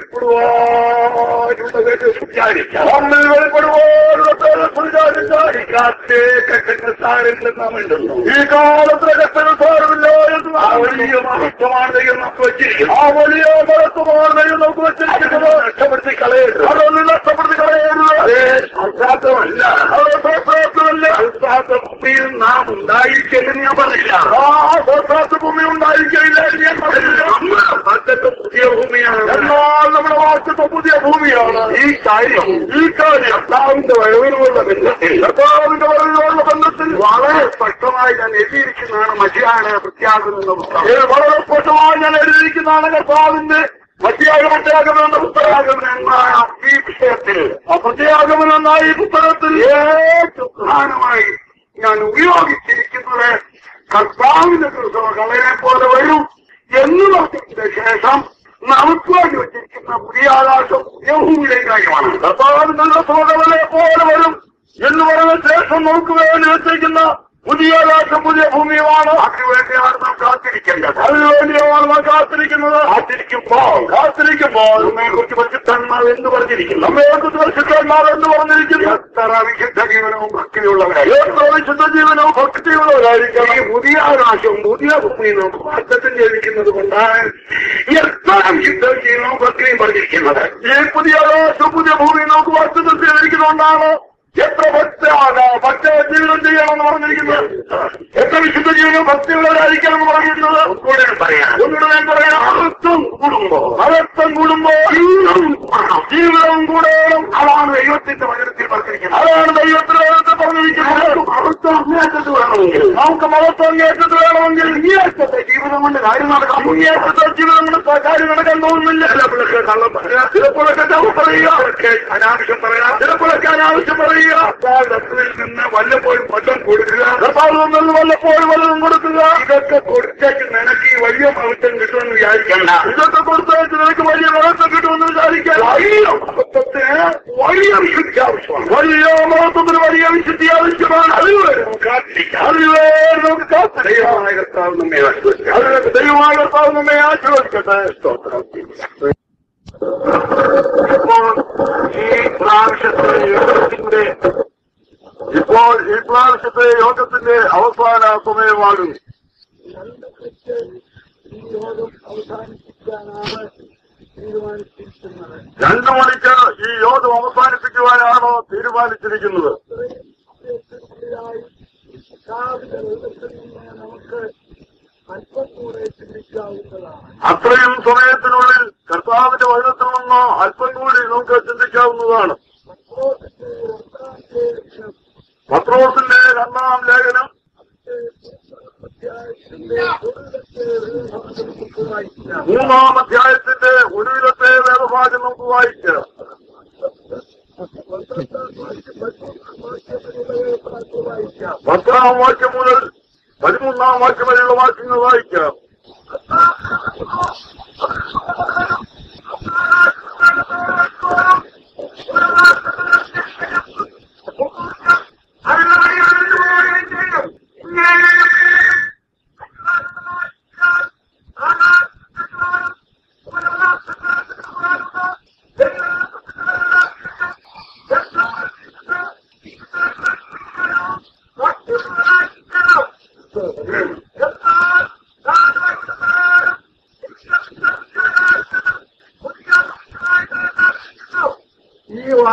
Speaker 1: വെളിപ്പെടുവാനുള്ളത് വിചാരിക്കാം നമ്മൾ വെളിപ്പെടുവാനുള്ള വിചാരിച്ചാൽ ഈ കാത്തേക്ക് സാരങ്ങൾ നാം ഉണ്ടല്ലോ ഈ കാലത്തിന് കഷ്ടങ്ങൾ സാരമില്ല എന്ന് ആ വലിയ മഹത്വമാണ് ദൈവം നമുക്ക് വെച്ചിരിക്കുന്നത് ആ വലിയ മഹത്വമാണ് ദൈവം നമുക്ക് വെച്ചിരിക്കുന്നത് നഷ്ടപ്പെടുത്തി കളയരുത് അതൊന്നും നഷ്ടപ്പെടുത്തി കളയരുത് അതേ അസാധ്യമല്ല അത് അസാധ്യമല്ല അസാധ്യ ഭൂമിയിൽ നാം ഉണ്ടായിരിക്കില്ലെന്ന് ഞാൻ പറഞ്ഞില്ല ആ അസാധ്യ ഭൂമി ഉണ്ടായിരിക്കില്ല എന്ന് ഞാൻ പറഞ്ഞില്ല നമ്മുടെ വാക്യത്തെ പുതിയ ഭൂമിയാണ് എന്നാൽ നമ്മുടെ വാക്യത്തെ പുതിയ ഭൂമിയാണ് ഈ കാര്യം ഈ കാര്യം കർത്താവിന്റെ വരവിനോടുള്ള ബന്ധത്തിൽ കർത്താവിന്റെ വരവിനോടുള്ള ബന്ധത്തിൽ വളരെ സ്പഷ്ടമായി ഞാൻ എഴുതിയിരിക്കുന്നതാണ് മഷിയാണ് പ്രത്യാഗമെന്ന പുസ്തകം ഇത് വളരെ സ്പഷ്ടമായി ഞാൻ എഴുതിയിരിക്കുന്നതാണ് കർത്താവിന്റെ മധ്യാഗമ പ്രത്യാഗമനം എന്ന പുസ്തകാഗമനം എന്ന ഈ വിഷയത്തിൽ ആ പ്രത്യാഗമനം എന്ന ഈ പുസ്തകത്തിൽ ഏറ്റവും പ്രധാനമായി ഞാൻ ഉപയോഗിച്ചിരിക്കുന്നത് കർത്താവിന്റെ കൃഷ്ണകളെ പോലെ വരും എന്ന് പറഞ്ഞതിന് ശേഷം നമുക്ക് വേണ്ടി വെച്ചിരിക്കുന്ന പുതിയ ആകാശം പുതിയ ഭൂമിയുടെ കാര്യമാണ് കർത്താവിന്റെ കൃഷ്ണകളെ പോലെ വരും എന്ന് പറഞ്ഞ ശേഷം നമുക്ക് വേണ്ടി വെച്ചിരിക്കുന്ന പുതിയ ആകാശം പുതിയ ഭൂമിയുമാണ് അതിനുവേണ്ടിയാണ് നാം കാത്തിരിക്കേണ്ടത് അതിനുവേണ്ടിയാണ് നാം കാത്തിരിക്കുന്നത് കാത്തിരിക്കുമ്പോൾ കാത്തിരിക്കുമ്പോൾ നമ്മെ കുറിച്ച് പരിശുദ്ധന്മാർ എന്ന് പറഞ്ഞിരിക്കുന്നു നമ്മെ കുറിച്ച് പരിശുദ്ധന്മാർ എന്ന് പറഞ്ഞിരിക്കുന്നു എത്ര വിശുദ്ധ ജീവനവും ഭക്തിയുള്ളവരായി എത്ര വിശുദ്ധ ജീവനവും ഭക്തിയുള്ളവരായിരിക്കും ഈ പുതിയ ആകാശവും പുതിയ ഭൂമിയും നമുക്ക് വാർത്തത്തിൽ ജനിക്കുന്നത് കൊണ്ടാണ് എത്ര വിശുദ്ധ ജീവനവും ഭക്തിയും പറഞ്ഞിരിക്കുന്നത് ഈ പുതിയ ആകാശവും പുതിയ ഭൂമിയും നമുക്ക് വാർത്തത്തിൽ ജനിക്കുന്നതുകൊണ്ടാണ് എത്ര ഭക്താണ് ഭക്ത ജീവിതം ചെയ്യണമെന്ന് പറഞ്ഞിരിക്കുന്നത് എത്ര വിശുദ്ധ ജീവിതം ഭക്തിയുള്ളവരായിരിക്കണം എന്ന് പറഞ്ഞിരിക്കുന്നത് ഒന്നുകൂടെ പറയാം ഒന്നുകൂടെ ഞാൻ പറയാം അർത്ഥം കൂടുമ്പോ അർത്ഥം കൂടുമ്പോ ജീവിതവും കൂടണം ജീവിതവും കൂടണം അതാണ് ദൈവത്തിന്റെ വചനത്തിൽ പറഞ്ഞിരിക്കുന്നത് അതാണ് ദൈവത്തിന്റെ വചനത്തിൽ പറഞ്ഞിരിക്കുന്നത് അർത്ഥം അങ്ങേറ്റത്ത് വേണമെങ്കിൽ നമുക്ക് മഹത്വം അങ്ങേറ്റത്ത് വേണമെങ്കിൽ ഈ അറ്റത്തെ ജീവിതം കൊണ്ട് കാര്യം നടക്കാം ഈ അറ്റത്തെ ജീവിതം കൊണ്ട് കാര്യം നടക്കാൻ തോന്നുന്നില്ല ചിലപ്പോഴൊക്കെ കള്ളം പറയാം ചിലപ്പോഴൊക്കെ ചവ പറയുക ചിലപ്പോഴൊക്കെ അനാവശ്യം പറയാം ചിലപ്പോഴൊക്കെ അനാവശ്യം പറയുക കർത്താവിൽ നിന്ന് വല്ലപ്പോഴും വല്ലം കൊടുക്കുക കർത്താവിൽ നിന്ന് വല്ലപ്പോഴും വല്ലതും കൊടുക്കുക ഇതൊക്കെ കൊടുത്തേക്ക് നിനക്ക് ഈ വലിയ മഹത്വം കിട്ടുമെന്ന് വിചാരിക്കണ്ട ഇതൊക്കെ കൊടുത്തേക്ക് നിനക്ക് വലിയ മഹത്വം കിട്ടുമെന്ന് വിചാരിക്കാൻ വലിയ മഹത്വത്തിന് വലിയ വിശുദ്ധി ആവശ്യമാണ് വലിയ മഹത്വത്തിന് വലിയ വിശുദ്ധി ആവശ്യമാണ് അതുവരെ നമുക്ക് കാത്തിരിക്കാം അതുവരെ നമുക്ക് കാത്തിരിക്കാം ദൈവമായ കർത്താവ് നമ്മെ ആശ്വസിക്കട്ടെ അതിനൊക്കെ ദൈവമായ കർത്താവ് നമ്മെ ആശ്വസിക്കട്ടെ സ്തോത്രം ഇപ്പോൾ ഈ പ്രാവശ്യത്തെ യോഗത്തിന്റെ ഇപ്പോൾ ഈ പ്രാവശ്യത്തെ യോഗത്തിന്റെ അവസാന സമയമാകും രണ്ടു മണിക്ക് ഈ യോഗം അവസാനിപ്പിക്കുവാനാണോ തീരുമാനിച്ചിരിക്കുന്നത് അത്രയും സമയത്തിനുള്ളിൽ കർത്താവിന്റെ വചനത്തിൽ നിന്ന് അല്പം കൂടി നമുക്ക് ചിന്തിക്കാവുന്നതാണ് പത്രോസിന്റെ രണ്ടാം ലേഖനം മൂന്നാം അധ്യായത്തിന്റെ ഒടുവിലത്തെ വേദഭാഗം നമുക്ക് വായിക്കാം പത്താം വാക്യം മുതൽ പതിമൂന്നാം വാക്യം വരെയുള്ള വാക്യങ്ങൾ വായിക്കാം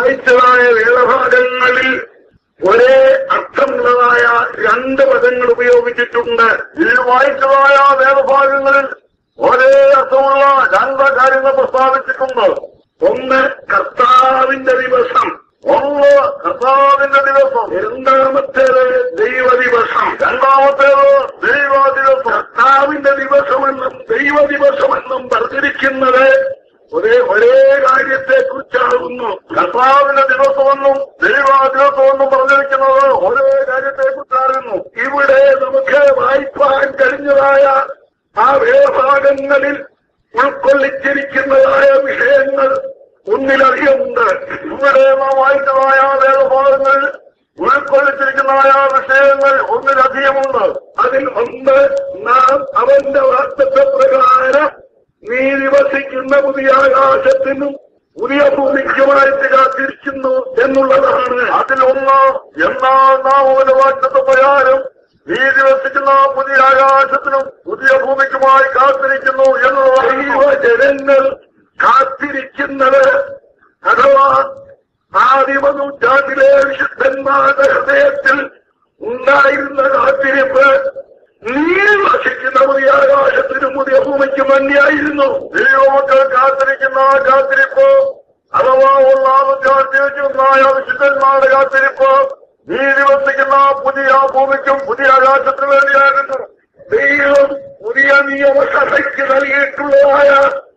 Speaker 1: വായിച്ചതായ വേദഭാഗങ്ങളിൽ ഒരേ അർത്ഥമുള്ളതായ രണ്ട് പദങ്ങൾ ഉപയോഗിച്ചിട്ടുണ്ട് ഈ വായിച്ചതായ വേദഭാഗങ്ങളിൽ ഒരേ അർത്ഥമുള്ള രണ്ട് കാര്യങ്ങൾ പ്രസ്താവിച്ചിട്ടുണ്ട് ഒന്ന് കർത്താവിന്റെ ദിവസം ഒന്ന് കർത്താവിന്റെ ദിവസം രണ്ടാമത്തേത് ദൈവ ദിവസം രണ്ടാമത്തേത് ദൈവ ദിവസം കർത്താവിന്റെ ദിവസമെന്നും ദൈവ ദിവസമെന്നും പറഞ്ഞിരിക്കുന്നത് ഒരേ ഒരേ കാര്യത്തെ കുറിച്ചാകുന്നു കർത്താവിന്റെ ദിവസമെന്നും ദൈവ ദിവസമെന്നും പറഞ്ഞിരിക്കുന്നത് ഒരേ കാര്യത്തെ കുറിച്ചാകുന്നു ഇവിടെ നമുക്ക് വായിപ്പാൻ കഴിഞ്ഞതായ ആ വേദഭാഗങ്ങളിൽ ഉൾക്കൊള്ളിച്ചിരിക്കുന്നതായ വിഷയങ്ങൾ ഒന്നിലധികമുണ്ട് ഇവിടെ നാം വായിച്ചതായ വേദഭാഗങ്ങൾ ഉൾക്കൊള്ളിച്ചിരിക്കുന്നതായ വിഷയങ്ങൾ ഒന്നിലധികമുണ്ട് അതിൽ ഒന്ന് നാം അവന്റെ വാർത്തത്വ പ്രകാരം നീതി വസിക്കുന്ന പുതിയ ആകാശത്തിനും പുതിയ ഭൂമിക്കുമായിട്ട് കാത്തിരിക്കുന്നു എന്നുള്ളതാണ് അതിലൊന്ന് എന്നാൽ നാം അവന്റെ വാക്തത്വ പ്രകാരം നീതി വസിക്കുന്ന പുതിയ ആകാശത്തിനും പുതിയ ഭൂമിക്കുമായി കാത്തിരിക്കുന്നു എന്നുള്ള ജനങ്ങൾ കാത്തിരിക്കുന്നത് അഥവാ ആദിമ നൂറ്റാണ്ടിലെ വിശുദ്ധന്മാരുടെ ഹൃദയത്തിൽ ഉണ്ടായിരുന്ന കാത്തിരിപ്പ് നീ വസിക്കുന്ന പുതിയ ആകാശത്തിനും പുതിയ ഭൂമിക്കും വേണ്ടിയായിരുന്നു ദൈവമക്കൾ കാത്തിരിക്കുന്ന ആ കാത്തിരിപ്പ് അഥവാ ഒന്നാമത്യായ വിശുദ്ധന്മാരുടെ കാത്തിരിപ്പ് നീതി വസിക്കുന്ന പുതിയ ഭൂമിക്കും പുതിയ ആകാശത്തിനു വേണ്ടിയായിരുന്നു ദൈവം പുതിയ നിയമസഭയ്ക്ക് നൽകിയിട്ടുള്ളതായ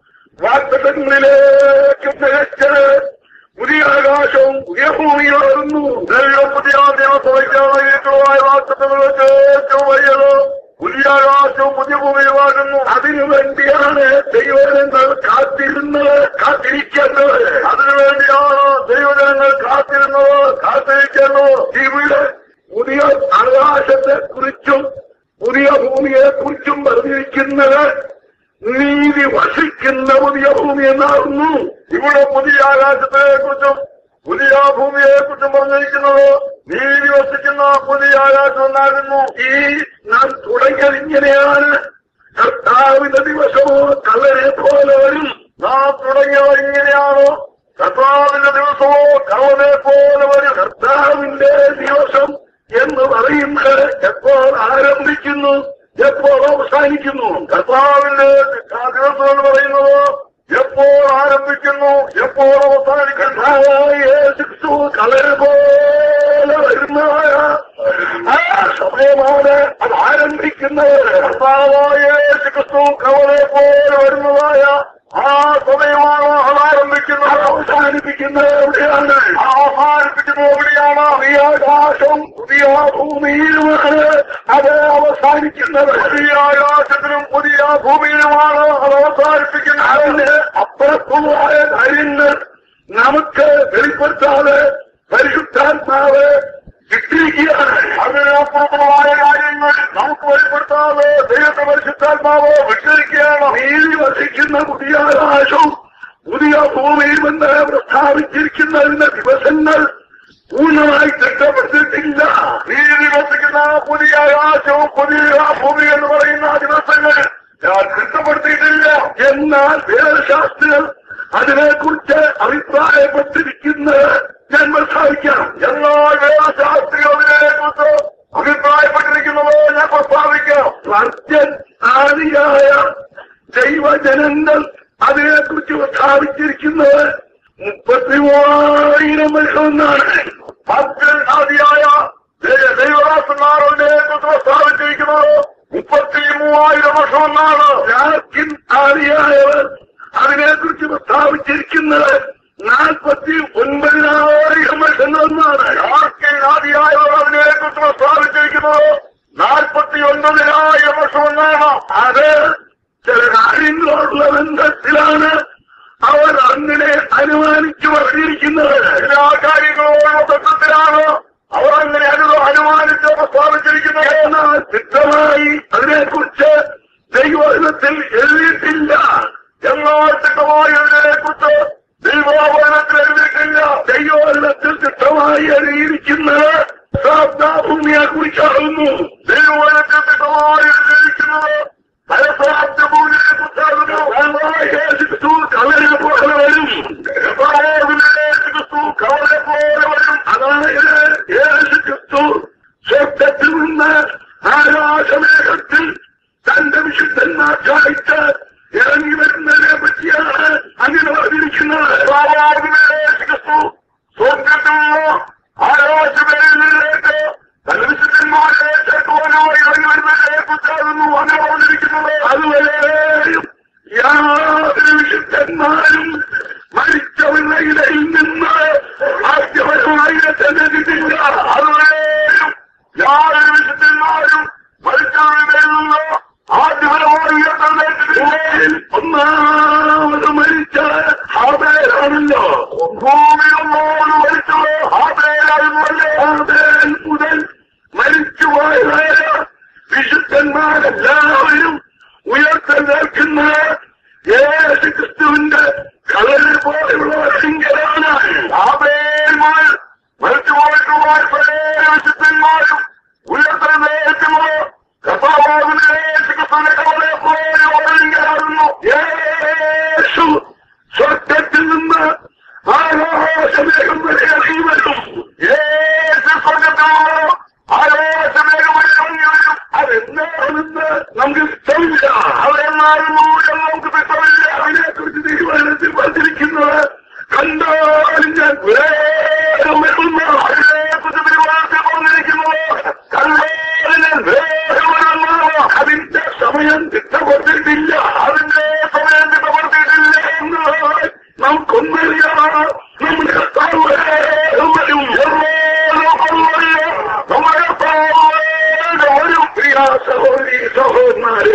Speaker 1: വാഗ്ദത്തങ്ങളിലേക്ക് മികച്ചത് പുതിയ ആകാശവും പുതിയ ഭൂമിയായിരുന്നു ദൈവം പുതിയ നിയമസഭയ്ക്ക് നൽകിയിട്ടുള്ളതായ വാഗ്ദത്തങ്ങൾക്ക് ഏറ്റവും വലിയത് പുതിയ ആകാശവും പുതിയ ഭൂമിയുമാകുന്നു അതിനു വേണ്ടിയാണ് ദൈവജനങ്ങൾ കാത്തിരുന്നത് കാത്തിരിക്കുന്നത് അതിനു വേണ്ടിയാണ് ദൈവജനങ്ങൾ കാത്തിരുന്നത് കാത്തിരിക്കുന്നത് ഇവിടെ പുതിയ ആകാശത്തെ കുറിച്ചും പുതിയ ഭൂമിയെ കുറിച്ചും പറഞ്ഞിരിക്കുന്നത് നീതി വസിക്കുന്ന പുതിയ ഭൂമി എന്നാകുന്നു ഇവിടെ പുതിയ ആകാശത്തെ കുറിച്ചും പുതിയ ഭൂമിയെ കുറിച്ചും പറഞ്ഞിരിക്കുന്നത് നീതി വസിക്കുന്ന പുതിയ ആകാശം എന്നാകുന്നു ഈ നാം തുടങ്ങിയത് ഇങ്ങനെയാണ് കർത്താവിന്റെ ദിവസമോ കള്ളനെ പോലെ വരും നാം തുടങ്ങിയത് ഇങ്ങനെയാണോ കർത്താവിന്റെ ദിവസമോ കള്ളനെ പോലെ വരും കർത്താവിന്റെ ദിവസം എന്ന് പറയുന്നത് എപ്പോൾ ആരംഭിക്കുന്നു എപ്പോൾ അവസാനിക്കുന്നു കർത്താവിന്റെ ദിവസം എന്ന് പറയുന്നത് എപ്പോൾ ആരംഭിക്കുന്നു എപ്പോൾ അവസാനിക്കുന്നു യേശു കളര് പോലെ വരുന്നതായ ആ സമയമാണ് അത് ആരംഭിക്കുന്നത് കർത്താവായ യേശു ക്രിസ്തു കളരെ പോലെ വരുന്നതായ ആ സമയമാണ് അത് ആരംഭിക്കുന്നത് അവസാനിപ്പിക്കുന്നത് എവിടെയാണ് ആ അവസാനിപ്പിക്കുന്നത് എവിടെയാണ് പുതിയ ആകാശം പുതിയ ഭൂമിയിലുമാണ് അത് അവസാനിക്കുന്നത് പുതിയ ആകാശത്തിനും പുതിയ ഭൂമിയിലുമാണ് അത് അവസാനിപ്പിക്കുന്നത് അതിന് അപ്പുറത്തുള്ളതായ കാര്യങ്ങൾ നമുക്ക് വെളിപ്പെടുത്താതെ പരിശുദ്ധാത്മാവ് കിട്ടിയിരിക്കുകയാണ് അതിനപ്പുറത്തുള്ളതായ കാര്യങ്ങൾ നമുക്ക് വെളിപ്പെടുത്താതെ ദൈവത്തെ പരിശുദ്ധാത്മാവ് വിട്ടിരിക്കുകയാണ് നീതി വസിക്കുന്ന പുതിയ ആകാശവും പുതിയ ഭൂമിയിൽ നിന്ന് പ്രസ്താവിച്ചിരിക്കുന്നതിന്റെ ദിവസങ്ങൾ പൂർണ്ണമായി തിട്ടപ്പെടുത്തിയിട്ടില്ല നീതി വസിക്കുന്ന പുതിയ ആകാശവും പുതിയ ഭൂമി എന്ന് പറയുന്ന ദിവസങ്ങൾ ഞാൻ തിട്ടപ്പെടുത്തിയിട്ടില്ല എന്നാൽ വേദശാസ്ത്രികൾ അതിനെക്കുറിച്ച് അഭിപ്രായപ്പെട്ടിരിക്കുന്നത് ഞാൻ പ്രസ്താവിക്കാം എന്നാൽ വേദശാസ്ത്രികൾ അതിനെക്കുറിച്ച് അഭിപ്രായപ്പെട്ടിരിക്കുന്നത് ഞാൻ പ്രസ്താവിക്കാം വർജൻ ആദിയായ ദൈവജനങ്ങൾ അതിനെക്കുറിച്ച് പ്രസ്താവിച്ചിരിക്കുന്നത് മുപ്പത്തി മൂവായിരം വർഷമെന്നാണ് ഭക്തൻ ആദിയായ ദൈവദാസന്മാരുടെ കുറിച്ച് പ്രസ്താവിച്ചിരിക്കുന്നത് മുപ്പത്തി മൂവായിരം വർഷമെന്നാണ് രാജ്യൻ ആദിയായവർ അതിനെക്കുറിച്ച് പ്രസ്താവിച്ചിരിക്കുന്നത് നാൽപ്പത്തി ഒൻപതിനായിരം വർഷങ്ങളെന്നാണ് രാജ്യൻ ആദിയായവർ അതിനെക്കുറിച്ച് പ്രസ്താവിച്ചിരിക്കുന്നത് നാൽപ്പത്തി ഒൻപതിനായിരം വർഷമെന്നാണ് അത് ചില കാര്യങ്ങളോടുള്ള ബന്ധത്തിലാണ് അവർ അങ്ങനെ അനുമാനിച്ചു പറഞ്ഞിരിക്കുന്നത് എല്ലാ കാര്യങ്ങളോടുള്ള ബന്ധത്തിലാണ് അവർ അങ്ങനെ അനു അനുമാനിച്ച് പ്രസ്താവിച്ചിരിക്കുന്നത് എന്നാൽ ചിത്രമായി അതിനെക്കുറിച്ച് ദൈവത്തിൽ എഴുതിയിട്ടില്ല എന്നാൽ ചിത്രമായി അതിനെക്കുറിച്ച് ദൈവോപനത്തിൽ എഴുതിയിട്ടില്ല ദൈവത്തിൽ ചിത്രമായി എഴുതിയിരിക്കുന്നത് ഭൂമിയെ കുറിച്ചാകുന്നു ദൈവത്തിൽ ചിത്രമായി എഴുതിയിരിക്കുന്നത് ഭൂമിയെ കുറിച്ചാകുന്നു കളരെ പോലെ വരും ക്രിസ്തു കളരെ നമുക്കായിട്ട് ഇറങ്ങി വരുന്നതിനെ പറ്റിയാണ് അങ്ങനെ പറഞ്ഞിരിക്കുന്നത്
Speaker 2: ക്രിസ്തു സ്വർഗത്തിലോ ആലോചനയിലേക്ക് കലവിശുദ്ധന്മാരെ ചേർക്കുവാനോ ഇറങ്ങി വരുന്നതിനെ കുറിച്ചാകുന്നു അങ്ങനെ പറഞ്ഞിരിക്കുന്നത്
Speaker 1: അതുവരെയും യാതൊരു വിശുദ്ധന്മാരും മരിച്ചവരുടെ ഇടയിൽ നിന്ന് ആദ്യപരമായി ചെന്നിട്ടില്ല
Speaker 2: അതുവരെയും യാതൊരു വിശുദ്ധന്മാരും മരിച്ചവരുടെ നിന്ന് ആദ്യപരമായി ഉയർത്തേണ്ടിട്ടില്ല
Speaker 1: ഒന്നാമത് മരിച്ച ഹാബേലാണല്ലോ
Speaker 2: ഭൂമിയിലൊന്നോട് മരിച്ചത് ആദ്യമായിരുന്നല്ലേ
Speaker 1: ഹാബേൽ മുതൽ മരിച്ചുപോയതായ വിശുദ്ധന്മാരെല്ലാവരും ഉയർത്തെഴുന്നേൽക്കുന്ന യേശു ക്രിസ്തുവിന്റെ കളറ് പോലെയുള്ള സിംഗരാണ്
Speaker 2: ആബേൽമാർ മരിച്ചുപോയിട്ടുള്ള സകല വിശുദ്ധന്മാരും ഉയർത്തെഴുന്നേൽക്കുമ്പോൾ കർത്താവാകുന്ന യേശുക്രിസ്തുവിന്റെ കവലെ പോലെ ഓരോ
Speaker 1: യേശു സ്വർഗത്തിൽ നിന്ന് ആകാശമേഘം വരെ ഇറങ്ങി വരും
Speaker 2: യേശു സ്വർഗത്തിലുള്ള ആലോചനയും വരും
Speaker 1: അതെന്താണെന്ന് നമുക്ക് ഇഷ്ടമില്ല
Speaker 2: അവരെന്നാലും മൂലം നമുക്ക് വ്യക്തമില്ല
Speaker 1: അതിനെക്കുറിച്ച് തീരുമാനത്തിൽ പറഞ്ഞിരിക്കുന്നത് കണ്ടാലും ഞാൻ വേഗം വരുന്ന
Speaker 2: അതിനെക്കുറിച്ച് തീരുമാനത്തിൽ പറഞ്ഞിരിക്കുന്നത് കണ്ണേറിന് വേഗം വരുന്നു
Speaker 1: അതിന്റെ സമയം തിട്ടപ്പെട്ടിട്ടില്ല
Speaker 2: അതിന്റെ സമയം തിട്ടപ്പെടുത്തിയിട്ടില്ല
Speaker 1: എന്നാൽ നമുക്കൊന്നറിയാം നമ്മുടെ കർത്താവ് വേഗം വരും
Speaker 2: നമ്മുടെ
Speaker 1: ഒരു പ്രിയ സഹോദരി സഹോദരന്മാരെ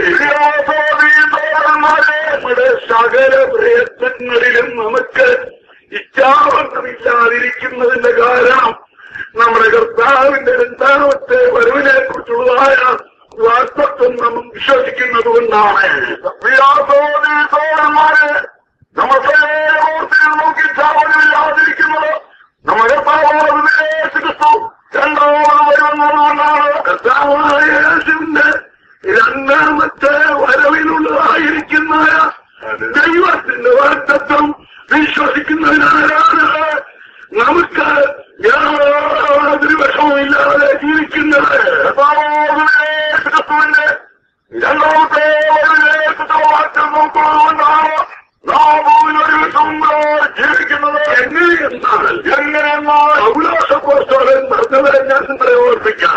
Speaker 1: നമ്മുടെ സകല പ്രയത്നങ്ങളിലും നമുക്ക് ഇച്ഛാവണ്ണമില്ലാതിരിക്കുന്നതിന്റെ കാരണം നമ്മുടെ കർത്താവിന്റെ രണ്ടാമത്തെ വരവിനെ കുറിച്ചുള്ളതായ വാസ്തത്വം നാം വിശ്വസിക്കുന്നത് കൊണ്ടാണ്
Speaker 2: സോദരന്മാരെ നമ്മൾ സേവത്തിൽ നോക്കി ചാവനമില്ലാതിരിക്കുന്നത് നമ്മുടെ ക്രിസ്തു രണ്ടാമത് വരുമെന്നുള്ളതുകൊണ്ടാണ്
Speaker 1: കർത്താവായ യേശുവിന്റെ രണ്ടാമത്തെ വരവിലുള്ളതായിരിക്കുന്ന ദൈവത്തിന്റെ വാർത്തത്വം വിശ്വസിക്കുന്നതിനാലാണ് നമുക്ക് യാതൊരു വിഷമമില്ലാതെ ജീവിക്കുന്നത്
Speaker 2: ക്രിസ്തുവിന്റെ രണ്ടാമത്തെ വരവിലേക്ക് നോക്കുന്നതുകൊണ്ടാണ് നാം ഭൂമിയിലൊരു വിഷമം ജീവിക്കുന്നത്
Speaker 1: എങ്ങനെയെന്നാൽ
Speaker 2: എങ്ങനെയെന്നാൽ
Speaker 1: പൗലോസപ്പോസ്തലൻ പറഞ്ഞവരെ ഞാൻ നിങ്ങളെ ഓർപ്പിക്കാം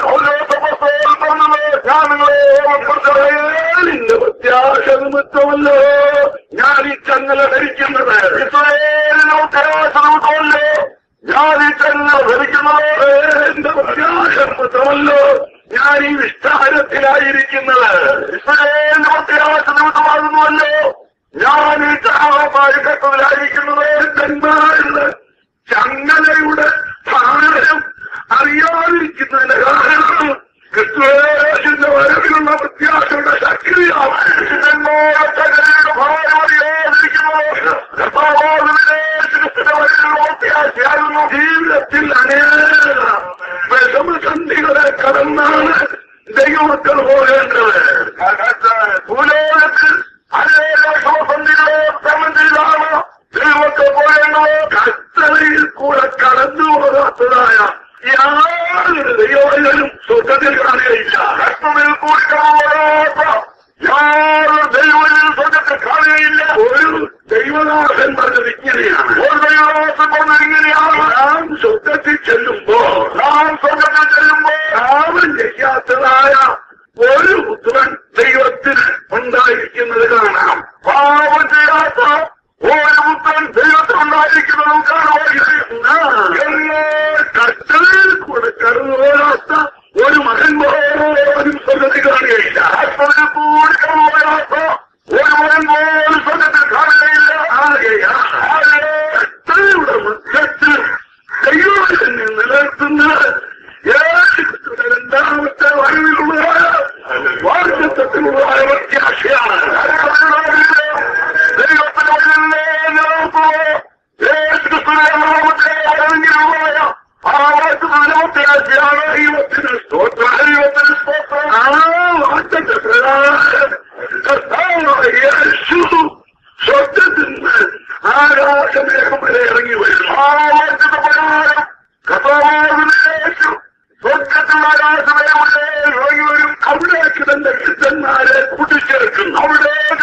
Speaker 2: ഞാൻ നിങ്ങളെ ഓർമ്മപ്പെടുത്തവേ
Speaker 1: ഇസ്രായേലിന്റെ പ്രത്യാശ നിമിത്തമല്ലോ ഞാൻ ഈ ചങ്ങല ധരിക്കുന്നത്
Speaker 2: ഇസ്രായേലിനോ കരാശനമല്ലോ ഞാൻ ഈ ചെന്ന ധരിക്കുന്നത്
Speaker 1: എന്റെ പ്രത്യാശ നിമിത്തമല്ലോ ഞാൻ ഈ വിസ്താരത്തിലായിരിക്കുന്നത്
Speaker 2: ഇസ്രായേലിന്റെ പ്രത്യാശ നിമിത്തമാകുന്നുവല്ലോ ഞാൻ ഈ ചാവമായി കെട്ടതിലായിരിക്കുന്നത്
Speaker 1: ഭക്തന്മാരുടെ ചങ്ങലയുടെ സ്ഥാനം അറിയാതിരിക്കുന്നതിന്റെ കാരണം ക്രിസ്തുവേശിന്റെ വരവിലുള്ള പ്രത്യാശയുടെ ശക്തിയാണ്
Speaker 2: വിശുദ്ധന്മാരുടെ ചകരയുടെ ഭാരം അറിയാതിരിക്കുന്നത് കർത്താവാകുന്ന ക്രിസ്തുവിന്റെ വഴിയിലുള്ള പ്രത്യാശയാകുന്നു
Speaker 1: ജീവിതത്തിൽ അനേക വിഷമസന്ധികളെ കടന്നാണ് ദൈവമക്കൾ പോകേണ്ടത്
Speaker 2: ഭൂലോകത്തിൽ അനേക ശോസന്ധികളെ ക്രമം ചെയ്താണ് ദൈവമക്കൾ പോയേണ്ടത്
Speaker 1: കത്തറയിൽ കൂടെ കടന്നു പോകാത്തതായ യാതൊരു ദൈവവനും സ്വർഗത്തിൽ കാണുകയില്ല
Speaker 2: കർത്തവിൽ കൂടി കടന്നുപോകാത്ത യാതൊരു ദൈവത്തിൽ സ്വർഗത്തിൽ കാണുകയില്ല
Speaker 1: ഒരു ദൈവദാസൻ പറഞ്ഞത് ഇങ്ങനെയാണ്
Speaker 2: ഒരു ദൈവദാസൻ പറഞ്ഞിങ്ങനെയാണ്
Speaker 1: നാം സ്വർഗത്തിൽ ചെല്ലുമ്പോ
Speaker 2: നാം സ്വർഗത്തിൽ ചെല്ലുമ്പോൾ
Speaker 1: പാപം ചെയ്യാത്തതായ ഒരു പുത്രൻ ദൈവത്തിന് ഉണ്ടായിരിക്കുന്നത് കാണാം
Speaker 2: പാപം ചെയ്യാത്ത ഒരു പുത്രൻ ദൈവത്തിനുണ്ടായിരിക്കുന്നതും കാണുവാൻ
Speaker 1: കട്ടലിൽ കൂടെ കടന്നു പോകാത്ത ഒരു മകൻ പോലും സ്വർഗത്തിൽ കാണുകയില്ല
Speaker 2: കർത്തവിൽ കൂടി കടന്നുപോകാത്ത ഒരു മകൻ പോലും സ്വർഗത്തിൽ കാണുകയില്ല
Speaker 1: കട്ടലയുടെ മധ്യത്തിൽ ദൈവത്തിന് നിലനിർത്തുന്ന യേശുക്രിസ്തുവിന്റെ രണ്ടാമത്തെ വരവിലുള്ളതായ വാർദ്ധത്വത്തിലുള്ളതായ പ്രത്യാശയാണ്
Speaker 2: ദൈവത്തിന്റെ വഴിയിലെ നിലനിർത്തുക യേശുക്രിസ്തുവിനെ നാമത്തെ അറിഞ്ഞിരുന്നതായ ആ വാഴ്ത്തുന്നതിന് പ്രത്യാശയാണ്
Speaker 1: ദൈവത്തിന് സ്തോത്രം
Speaker 2: ദൈവത്തിന് സ്തോത്രം
Speaker 1: ആ വാർത്തത്തെ പ്രകാരം കർത്താവായ യേശു സ്വർഗത്തിൽ നിന്ന് ആകാശമേഘം വരെ ഇറങ്ങി വരുന്നു
Speaker 2: ആ വാഴ്ത്തത്തെ പ്രകാരം കർത്താവാകുന്ന യേശു സ്വർഗത്തിലുള്ള ആകാശമേ ഇറങ്ങി വരും
Speaker 1: അവിടേക്ക് തന്റെ വിശുദ്ധന്മാരെ കൂട്ടിച്ചേർക്കുന്നു
Speaker 2: അവിടെ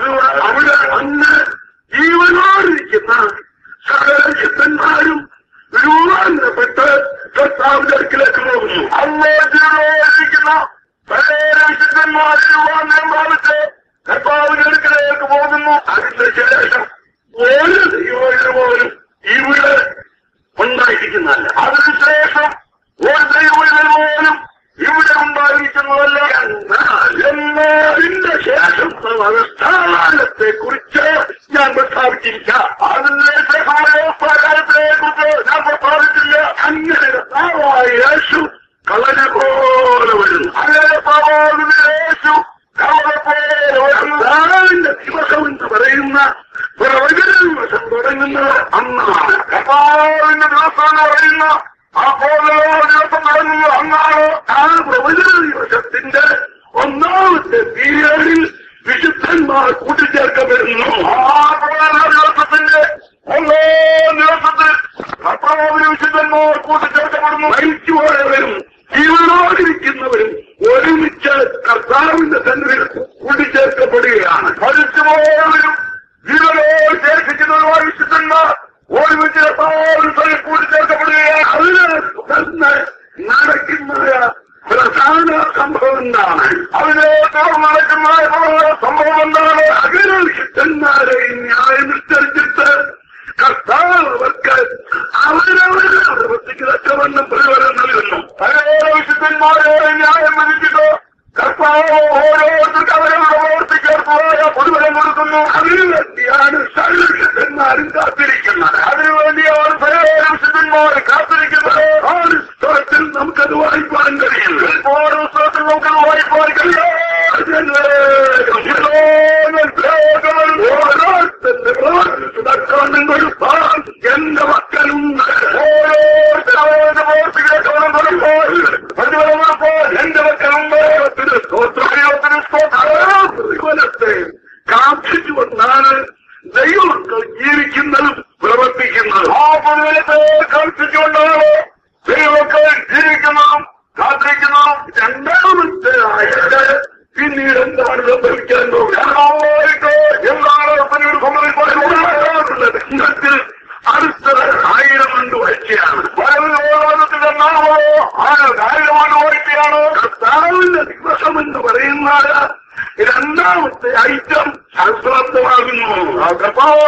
Speaker 1: അവിടെ അന്ന് ജീവനോടിരിക്കുന്ന സകല ശുദ്ധന്മാരും രൂപാന്തരപ്പെട്ട് കർത്താവിന്റെ അടുക്കിലേക്ക് പോകുന്നു അന്ന് ജീവനോടിരിക്കുന്ന സകല വിശുദ്ധന്മാർ രൂപാന്തരം പ്രാപിച്ച് കർത്താവിന്റെ അടുക്കിലേക്ക് പോകുന്നു അതിന് ശേഷം ഒരു ദൈവം പോലും ഇവിടെ ഉണ്ടായിരിക്കുന്നതല്ല അതിനുശേഷം ഒരു ദൈവം പോലും ഇവിടെ ഉണ്ടായിരിക്കുന്നതല്ല എന്നാൽ എന്നതിന്റെ ശേഷം അവസ്ഥാകാലത്തെ കുറിച്ച് ഞാൻ പ്രസ്താവിച്ചിരിക്കാം അതിന്റെ ശേഷമുള്ള അവസ്ഥാകാലത്തെ കുറിച്ച് ഞാൻ പ്രസ്താവിച്ചില്ല അങ്ങനെ കർത്താവായ യേശു കളന പോലെ വരുന്നു അങ്ങനെ പാവാകുന്ന യേശു കളനെ പോലെ വരുന്നു കർത്താവിന്റെ ദിവസം എന്ന് പറയുന്ന പ്രവചന ദിവസം തുടങ്ങുന്നത് അന്നാണ് കർത്താവിന്റെ ദിവസം എന്ന് പറയുന്ന ആ പോലെ ദിവസം തുടങ്ങുന്നത് അന്നാണ് ആ പ്രവചന ദിവസത്തിന്റെ ഒന്നാമത്തെ പീരിയഡിൽ വിശുദ്ധന്മാർ കൂട്ടിച്ചേർക്കപ്പെടുന്നു ആ പ്രവചന ദിവസത്തിന്റെ ഒന്നാം ദിവസത്തിൽ കർത്താവിന് വിശുദ്ധന്മാർ കൂട്ടിച്ചേർക്കപ്പെടുന്നു മരിച്ചുപോയവരും ജീവനോടിരിക്കുന്നവരും ഒരുമിച്ച് കർത്താവിന്റെ സന്നിധിയിൽ കൂട്ടിച്ചേർക്കപ്പെടുകയാണ് മരിച്ചുപോയവരും ജീവനോട് ശേഷിക്കുന്നവരുമായ വിശുദ്ധന്മാർ ഒരുമിച്ച് കർത്താവിന് സന്നിധിയിൽ കൂട്ടിച്ചേർക്കപ്പെടുകയാണ് അതിന് തുടർന്ന് നടക്കുന്ന പ്രധാന സംഭവം എന്താണ് അതിനെ തുടർന്ന് നടക്കുന്ന സംഭവം എന്താണ് അഖില വിശുദ്ധന്മാരെ ന്യായം വിസ്തരിച്ചിട്ട് കർത്താവ് അവർക്ക് അവരവരുടെ പ്രവൃത്തിക്ക് തക്കവണ്ണം പ്രതിഫലം നൽകുന്നു പലവേറെ വിശുദ്ധന്മാരെ ന്യായം വിധിച്ചിട്ട് കർത്താവ് ഓരോരുത്തർക്ക് അവരവരുടെ പ്രവൃത്തിക്ക് ഏർപ്പായ പ്രതിഫലം കൊടുക്കുന്നു അതിനു വേണ്ടിയാണ് സകല വിശുദ്ധന്മാരും കാത്തിരിക്കുന്നത് അതിനുവേണ്ടിയാണ് സകല വിശുദ്ധന്മാർ കാത്തിരിക്കുന്നത് ആ സ്ഥലത്തിൽ നമുക്കത് വായിപ്പാൻ കഴിയില്ല ഓരോ സ്ഥലത്തിൽ നമുക്കത് വായിപ്പാൻ കഴിയും ഓരോരുത്തരുടെ പ്രവർത്തി നടക്കണം കൊടുപ്പാൻ എന്റെ മക്കളുണ്ട് ഓരോരുത്തരുടെ പ്രവർത്തികളെ കൊടുപ്പോൾ പ്രതിഫലം കൊടുപ്പോൾ എന്റെ മക്കളുണ്ട് സ്തോത്രത്തെ പ്രതിഫലത്തെ കാക്ഷിച്ചുകൊണ്ടാണ് ദൈവമക്കൾ ജീവിക്കുന്നതും പ്രവർത്തിക്കുന്നതും ആ പ്രതിഫലത്തെ കാക്ഷിച്ചുകൊണ്ടാണ് ദൈവമക്കൾ ജീവിക്കുന്നതും കാത്തിരിക്കുന്നതും രണ്ടാമത്തെ ആയിട്ട് പിന്നീട് എന്താണ് സംഭവിക്കാൻ പോകുന്നത് എന്താണ് പിന്നീട് സംഭവിക്കുന്നത് ഇന്നത്തിൽ അടുത്തത് ആയിരം ആണ്ട് വാഴ്ചയാണ് പരലോകത്തിൽ എന്നാമോ ആയിരം ആണ്ട് വാഴ്ചയാണ് കർത്താവിന്റെ ദിവസം എന്ന് പറയുന്നത് രണ്ടാമത്തെ ഐറ്റം ശാസ്ത്രാർത്ഥമാകുന്നു ആ കർത്താവ്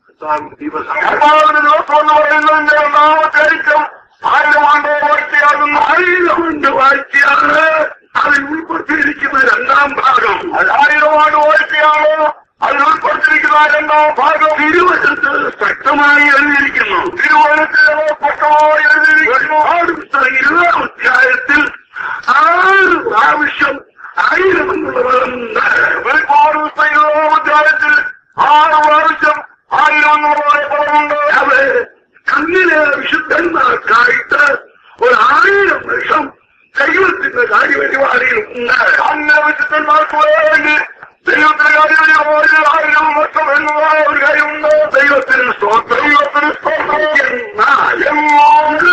Speaker 1: ദിവസം കർത്താവിന്റെ ദിവസം എന്ന് പറയുന്നതിന്റെ രണ്ടാമത്തെ ഐറ്റം ആയിരം ആണ്ട് വാഴ്ചയാകുന്നു ആയിരം ആണ്ട് വാഴ്ചയാണ് അതിൽ ഉൾപ്പെടുത്തിയിരിക്കുന്ന രണ്ടാം ഭാഗം ആയിരം ആണ്ട് വാഴ്ചയാണ് അതിൽ ഉൾപ്പെടുത്തിയിരിക്കുന്ന രണ്ടാം ഭാഗം തിരുവചനത്തിൽ ശക്തമായി എഴുതിയിരിക്കുന്നു തിരുവചനത്തിൽ സ്പഷ്ടമായി എഴുതിയിരിക്കുന്നു ആറ് പുസ്തകം ഇരുപതാം അധ്യായത്തിൽ ആറ് പ്രാവശ്യം ആയിരം എന്നുള്ള പദം ആറ് പുസ്തകം ഇരുപതാം അധ്യായത്തിൽ ആറ് പ്രാവശ്യം ആയിരം എന്നുള്ള പദമുണ്ട് അത് കണ്ണിലെ വിശുദ്ധന്മാർക്കായിട്ട് ഒരു ആയിരം വർഷം ദൈവത്തിന്റെ കാര്യപരിപാടിയിൽ ഉണ്ട് അങ്ങനെ വിശുദ്ധന്മാർക്ക് വേണ്ടി ദൈവത്തിന്റെ കാര്യപരിപാടിയിൽ ആയിരം വർഷം എന്നുള്ള ഒരു കാര്യമുണ്ട് ദൈവത്തിന് സ്തോത്രം ദൈവത്തിന് സ്തോത്രം എന്നാൽ എങ്ങോട്ട്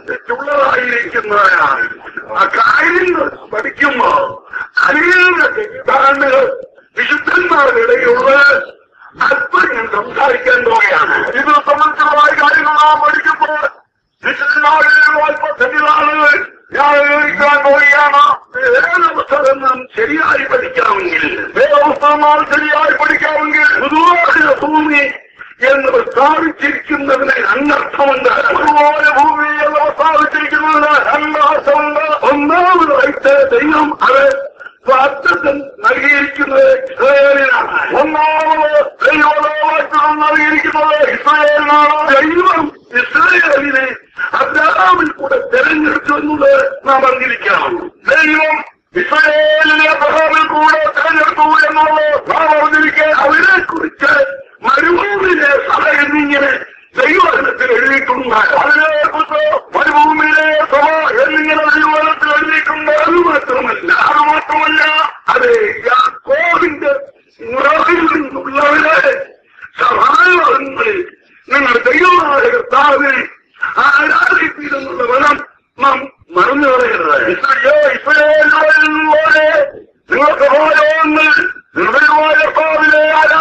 Speaker 1: സംബന്ധിച്ചുള്ളതായിരിക്കുന്നവരാണ് ആ കാര്യങ്ങൾ പഠിക്കുമ്പോ അനേക തെറ്റാണ്ടുകൾ വിശുദ്ധന്മാരുടെ ഇടയിലുള്ള അല്പം ഞാൻ സംസാരിക്കാൻ പോവുകയാണ് ഇത് സംബന്ധിച്ചുള്ളതായ കാര്യങ്ങൾ നാം പഠിക്കുമ്പോൾ വിശുദ്ധന്മാരിൽ അല്പം തെറ്റിലാളുകൾ ഞാൻ വിവരിക്കാൻ പോവുകയാണ് വേദപുസ്തകം നാം ശരിയായി പഠിക്കാമെങ്കിൽ വേദപുസ്തകം നാം ശരിയായി പഠിക്കാമെങ്കിൽ പുതുവായ ഭൂമി എന്ന് പ്രസ്താവിച്ചിരിക്കുന്നതിന് രണ്ടർത്ഥമുണ്ട് അതുപോലെ ഭൂമി എന്ന് പ്രസ്താവിച്ചിരിക്കുന്നതിന് രണ്ടർത്ഥമുണ്ട് ഒന്നാമതായിട്ട് ദൈവം അത് വാഗ്ദത്തം നൽകിയിരിക്കുന്നത് ഇസ്രയേലിനാണ് ഒന്നാമത് ദൈവവാഗ്ദത്തം നൽകിയിരിക്കുന്നത് ഇസ്രയേലിനാണ് ദൈവം ഇസ്രയേലിനെ അബ്രഹാമിൽ കൂടെ തെരഞ്ഞെടുത്തു എന്നത് നാം അറിഞ്ഞിരിക്കണം ദൈവം ഇസ്രയേലിനെ അബ്രഹാമിൽ കൂടെ തെരഞ്ഞെടുത്തു എന്നുള്ളത് നാം അറിഞ്ഞിരിക്കുക അവരെ കുറിച്ച് മരുഭൂമിയിലെ സഭ എന്നിങ്ങനെ ദൈവവചനത്തിൽ എഴുതിയിട്ടുണ്ട് അതിനെ കുറിച്ച് മരുഭൂമിയിലെ സഭ എന്നിങ്ങനെ ദൈവവചനത്തിൽ എഴുതിയിട്ടുണ്ട് അത് മാത്രമല്ല അത് മാത്രമല്ല അത് യാക്കോവിന്റെ നിറവിൽ നിന്നുള്ളവരെ സഭായോഗങ്ങളിൽ നിങ്ങൾ ദൈവമായ കർത്താവിനെ ആരാധിപ്പിക്കുന്നുള്ള പദം നാം മറന്നു പറയരുത് ഇസ്രയോ ഇസ്രയേലിലെ നിങ്ങൾക്ക് സഭായോഗങ്ങൾ നിർഭയമായ കർത്താവിനെ ആരാധിക്കും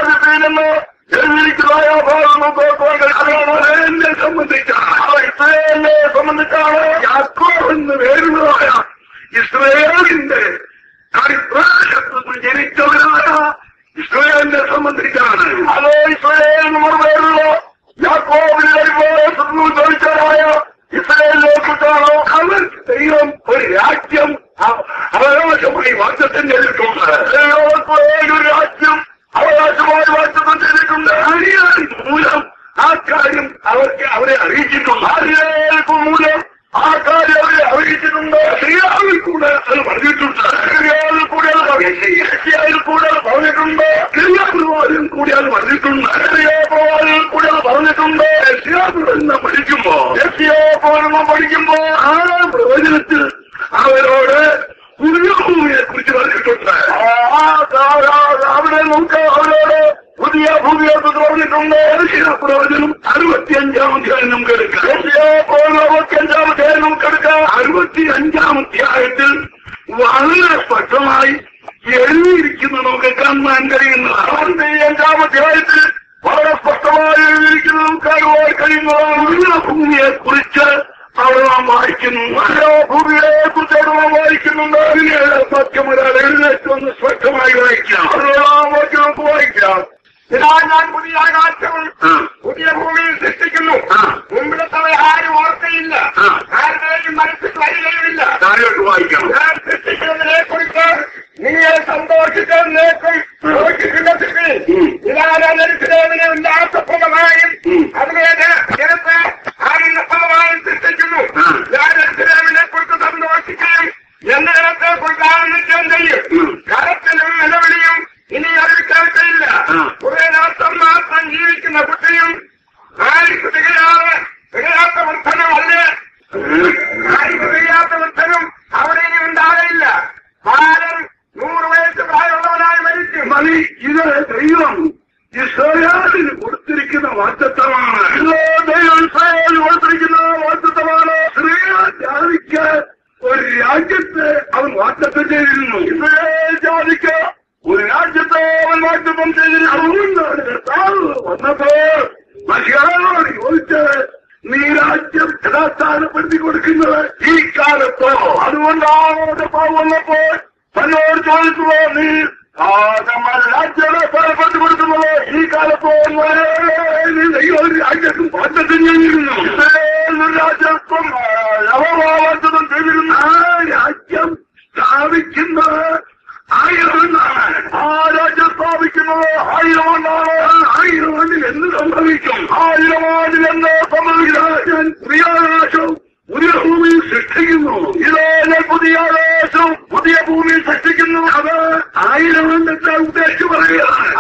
Speaker 1: ഇസ്രായേലിനെ സംബന്ധിച്ചാണ് അതോ ഇസ്രായേൽ നമ്മൾ പേരുള്ള യാക്കോബിനെ പോലെ ചോദിച്ചവരായ ഇസ്രായേലിനെ കുറിച്ചാണോ അവർ ദൈവം ഒരു രാജ്യം അ- അവകാശമായി വാഗ്ദത്തം ചെയ്തിട്ടുണ്ട് ദൈവർക്ക് ഒരു രാജ്യം അവകാശമായി വാഗ്ദത്തം ചെയ്തിട്ടുണ്ട് അറിയാൻ മൂലം ആ കാര്യം അവർക്ക് അവരെ അറിയിച്ചിട്ടുണ്ട് അറിയാൽക്ക് മൂലം ആ കാര്യം അവരെ അറിയിച്ചിട്ടുണ്ട് ശ്രീയാവിൽ കൂടെ അത് പറഞ്ഞിട്ടുണ്ട് ശ്രീയാവിൽ കൂടെ അത് പറഞ്ഞിട്ടുണ്ട് കൂടെ അത് പറഞ്ഞിട്ടുണ്ട് ക്രിയാപ്രവാദിൽ കൂടി അത് പറഞ്ഞിട്ടുണ്ട് ക്രിയാപ്രവാദിൽ കൂടി അത് പറഞ്ഞിട്ടുണ്ട് യക്ഷിയാപുരം പഠിക്കുമ്പോ യക്ഷിയാപുരം പഠിക്കുമ്പോ ആ പ്രവചനത്തിൽ അവരോട് പുതിയ കുറിച്ച് പറഞ്ഞിട്ടുണ്ട് ആ അവിടെ നമുക്ക് അവരോട് പുതിയ ഭൂമിയെ പറഞ്ഞിട്ടുണ്ട് പ്രവചനം അറുപത്തിയഞ്ചാം അധ്യായം നമുക്ക് എടുക്കാം അറുപത്തിയഞ്ചാം അധ്യായം നമുക്ക് എടുക്കാം അറുപത്തി അഞ്ചാം അധ്യായത്തിൽ വളരെ സ്പഷ്ടമായി എഴുതിയിരിക്കുന്ന നമുക്ക് കാണാൻ കഴിയുന്നതാണ് അറുപത്തിയഞ്ചാം അധ്യായത്തിൽ വളരെ സ്പഷ്ടമായി എഴുതിയിരിക്കുന്നത് നമുക്ക് അറിവാൻ കഴിയുന്നതാണ് പുതിയ ഭൂമിയെ കുറിച്ച് അവിടെ നാം വായിക്കുന്നു ഓരോ ഭൂമിയെ കുറിച്ച് അവിടെ നാം വായിക്കുന്നുണ്ട് അതിന് സത്യം ഒരാൾ എഴുന്നേറ്റൊന്ന് സ്പഷ്ടമായി വായിക്കാം അതിനുള്ള വാക്യം നമുക്ക് വായിക്കാം
Speaker 2: ഇതാ ഞാൻ പുതിയ ആകാശവും
Speaker 1: ആ.
Speaker 2: പുതിയ ഭൂമിയിൽ സൃഷ്ടിക്കുന്നു
Speaker 1: ആ.
Speaker 2: മുമ്പിലത്തവ ആരും ഓർക്കയില്ല
Speaker 1: ആ.
Speaker 2: ആരുടെയും മനസ്സിൽ വരികയുമില്ല
Speaker 1: താഴോട്ട് വായിക്കാം
Speaker 2: ഞാൻ സൃഷ്ടിക്കുന്നതിനെ കുറിച്ച് നിങ്ങൾ സന്തോഷിച്ചതിനേക്കും നോക്കിക്കിടത്തി
Speaker 1: ഉം.
Speaker 2: ഇതാ ഞാൻ എരിശിലേമിനെ ഉല്ലാസപ്രദമായും
Speaker 1: ഉം.
Speaker 2: അതിനെ ജനത്തെ ആനന്ദപ്രദമായും സൃഷ്ടിക്കുന്നു
Speaker 1: ആ.
Speaker 2: ഞാൻ എരിശിലേമിനെ കുറിച്ച് സന്തോഷിക്കുകയും എന്റെ ജനത്തെ കുറിച്ച് ആനന്ദിക്കുകയും ചെയ്യും
Speaker 1: ഉം.
Speaker 2: കരത്തിലും നിലവിളിയും ഇനി അതിൽ കേൾക്കയില്ല
Speaker 1: ആ.
Speaker 2: കുറെ ദിവസം മാത്രം ജീവിക്കുന്ന കുട്ടിയും ആർക്ക് തികയാതെ തികയാത്ത വൃദ്ധനുമല്ലേ ആർക്ക് തികയാത്ത വൃദ്ധനും അവിടെ ഇനി ഉണ്ടാകയില്ല ബാലൻ നൂറ് വയസ്സ് പ്രായമുള്ളവനായി മരിക്കും
Speaker 1: മതി ഇത് ദൈവം ഇസ്രായേലിന് കൊടുത്തിരിക്കുന്ന വാറ്റത്വമാണ് ഇത് ദൈവം ഇസ്രായേലിന് കൊടുത്തിരിക്കുന്ന വാറ്റത്വമാണ് സ്ത്രീയ ജാതിക്ക് ഒരു രാജ്യത്ത് അവൻ വാറ്റത്വം ചെയ്തിരുന്നു ഇസ്രായേൽ ജാതിക്ക് ഒരു രാജ്യത്തെ അവൻ വാറ്റത്വം ചെയ്തിരുന്നു അതുകൊണ്ടാണ് കർത്താവ് വന്നപ്പോൾ മനുഷ്യരോട് ചോദിച്ചത് നീ രാജ്യം യഥാസ്ഥാനപ്പെടുത്തി കൊടുക്കുന്നത് ഈ കാലത്തോ അതുകൊണ്ടാണ് കർത്താവ് വന്നപ്പോൾ തന്നോട് ചോദിച്ചതോ നീ ആ നമ്മൾ രാജ്യത്തെ സ്ഥാനപ്പെടുത്തി കൊടുക്കുന്നത് ഈ കാലത്തോ നീ ദൈവം ഒരു രാജ്യത്തും വാറ്റത്തും ചെയ്തിരുന്നു ഇസ്രായേൽ ഒരു രാജ്യത്വം നവഭാവാറ്റം ചെയ്തിരുന്നു ആ രാജ്യം സ്ഥാപിക്കുന്നത് ആയിരം എന്നാണ് ആ രാജ്യം സ്ഥാപിക്കുന്നത് ആയിരം ആണ്ടാണ് ആയിരം ആണ്ടിൽ എന്ത് സംഭവിക്കും ആയിരം ആണ്ടിൽ എന്ത് സംഭവിക്കുന്നത് ഞാൻ പ്രിയാകാശവും പുതിയ ഭൂമി സൃഷ്ടിക്കുന്നു ഇതോ ഞാൻ പുതിയ ആകാശവും പുതിയ ഭൂമി സൃഷ്ടിക്കുന്നു അത് ആയിരം ആണ്ടത്തെ ഉദ്ദേശിച്ച് പറയുകയാണ്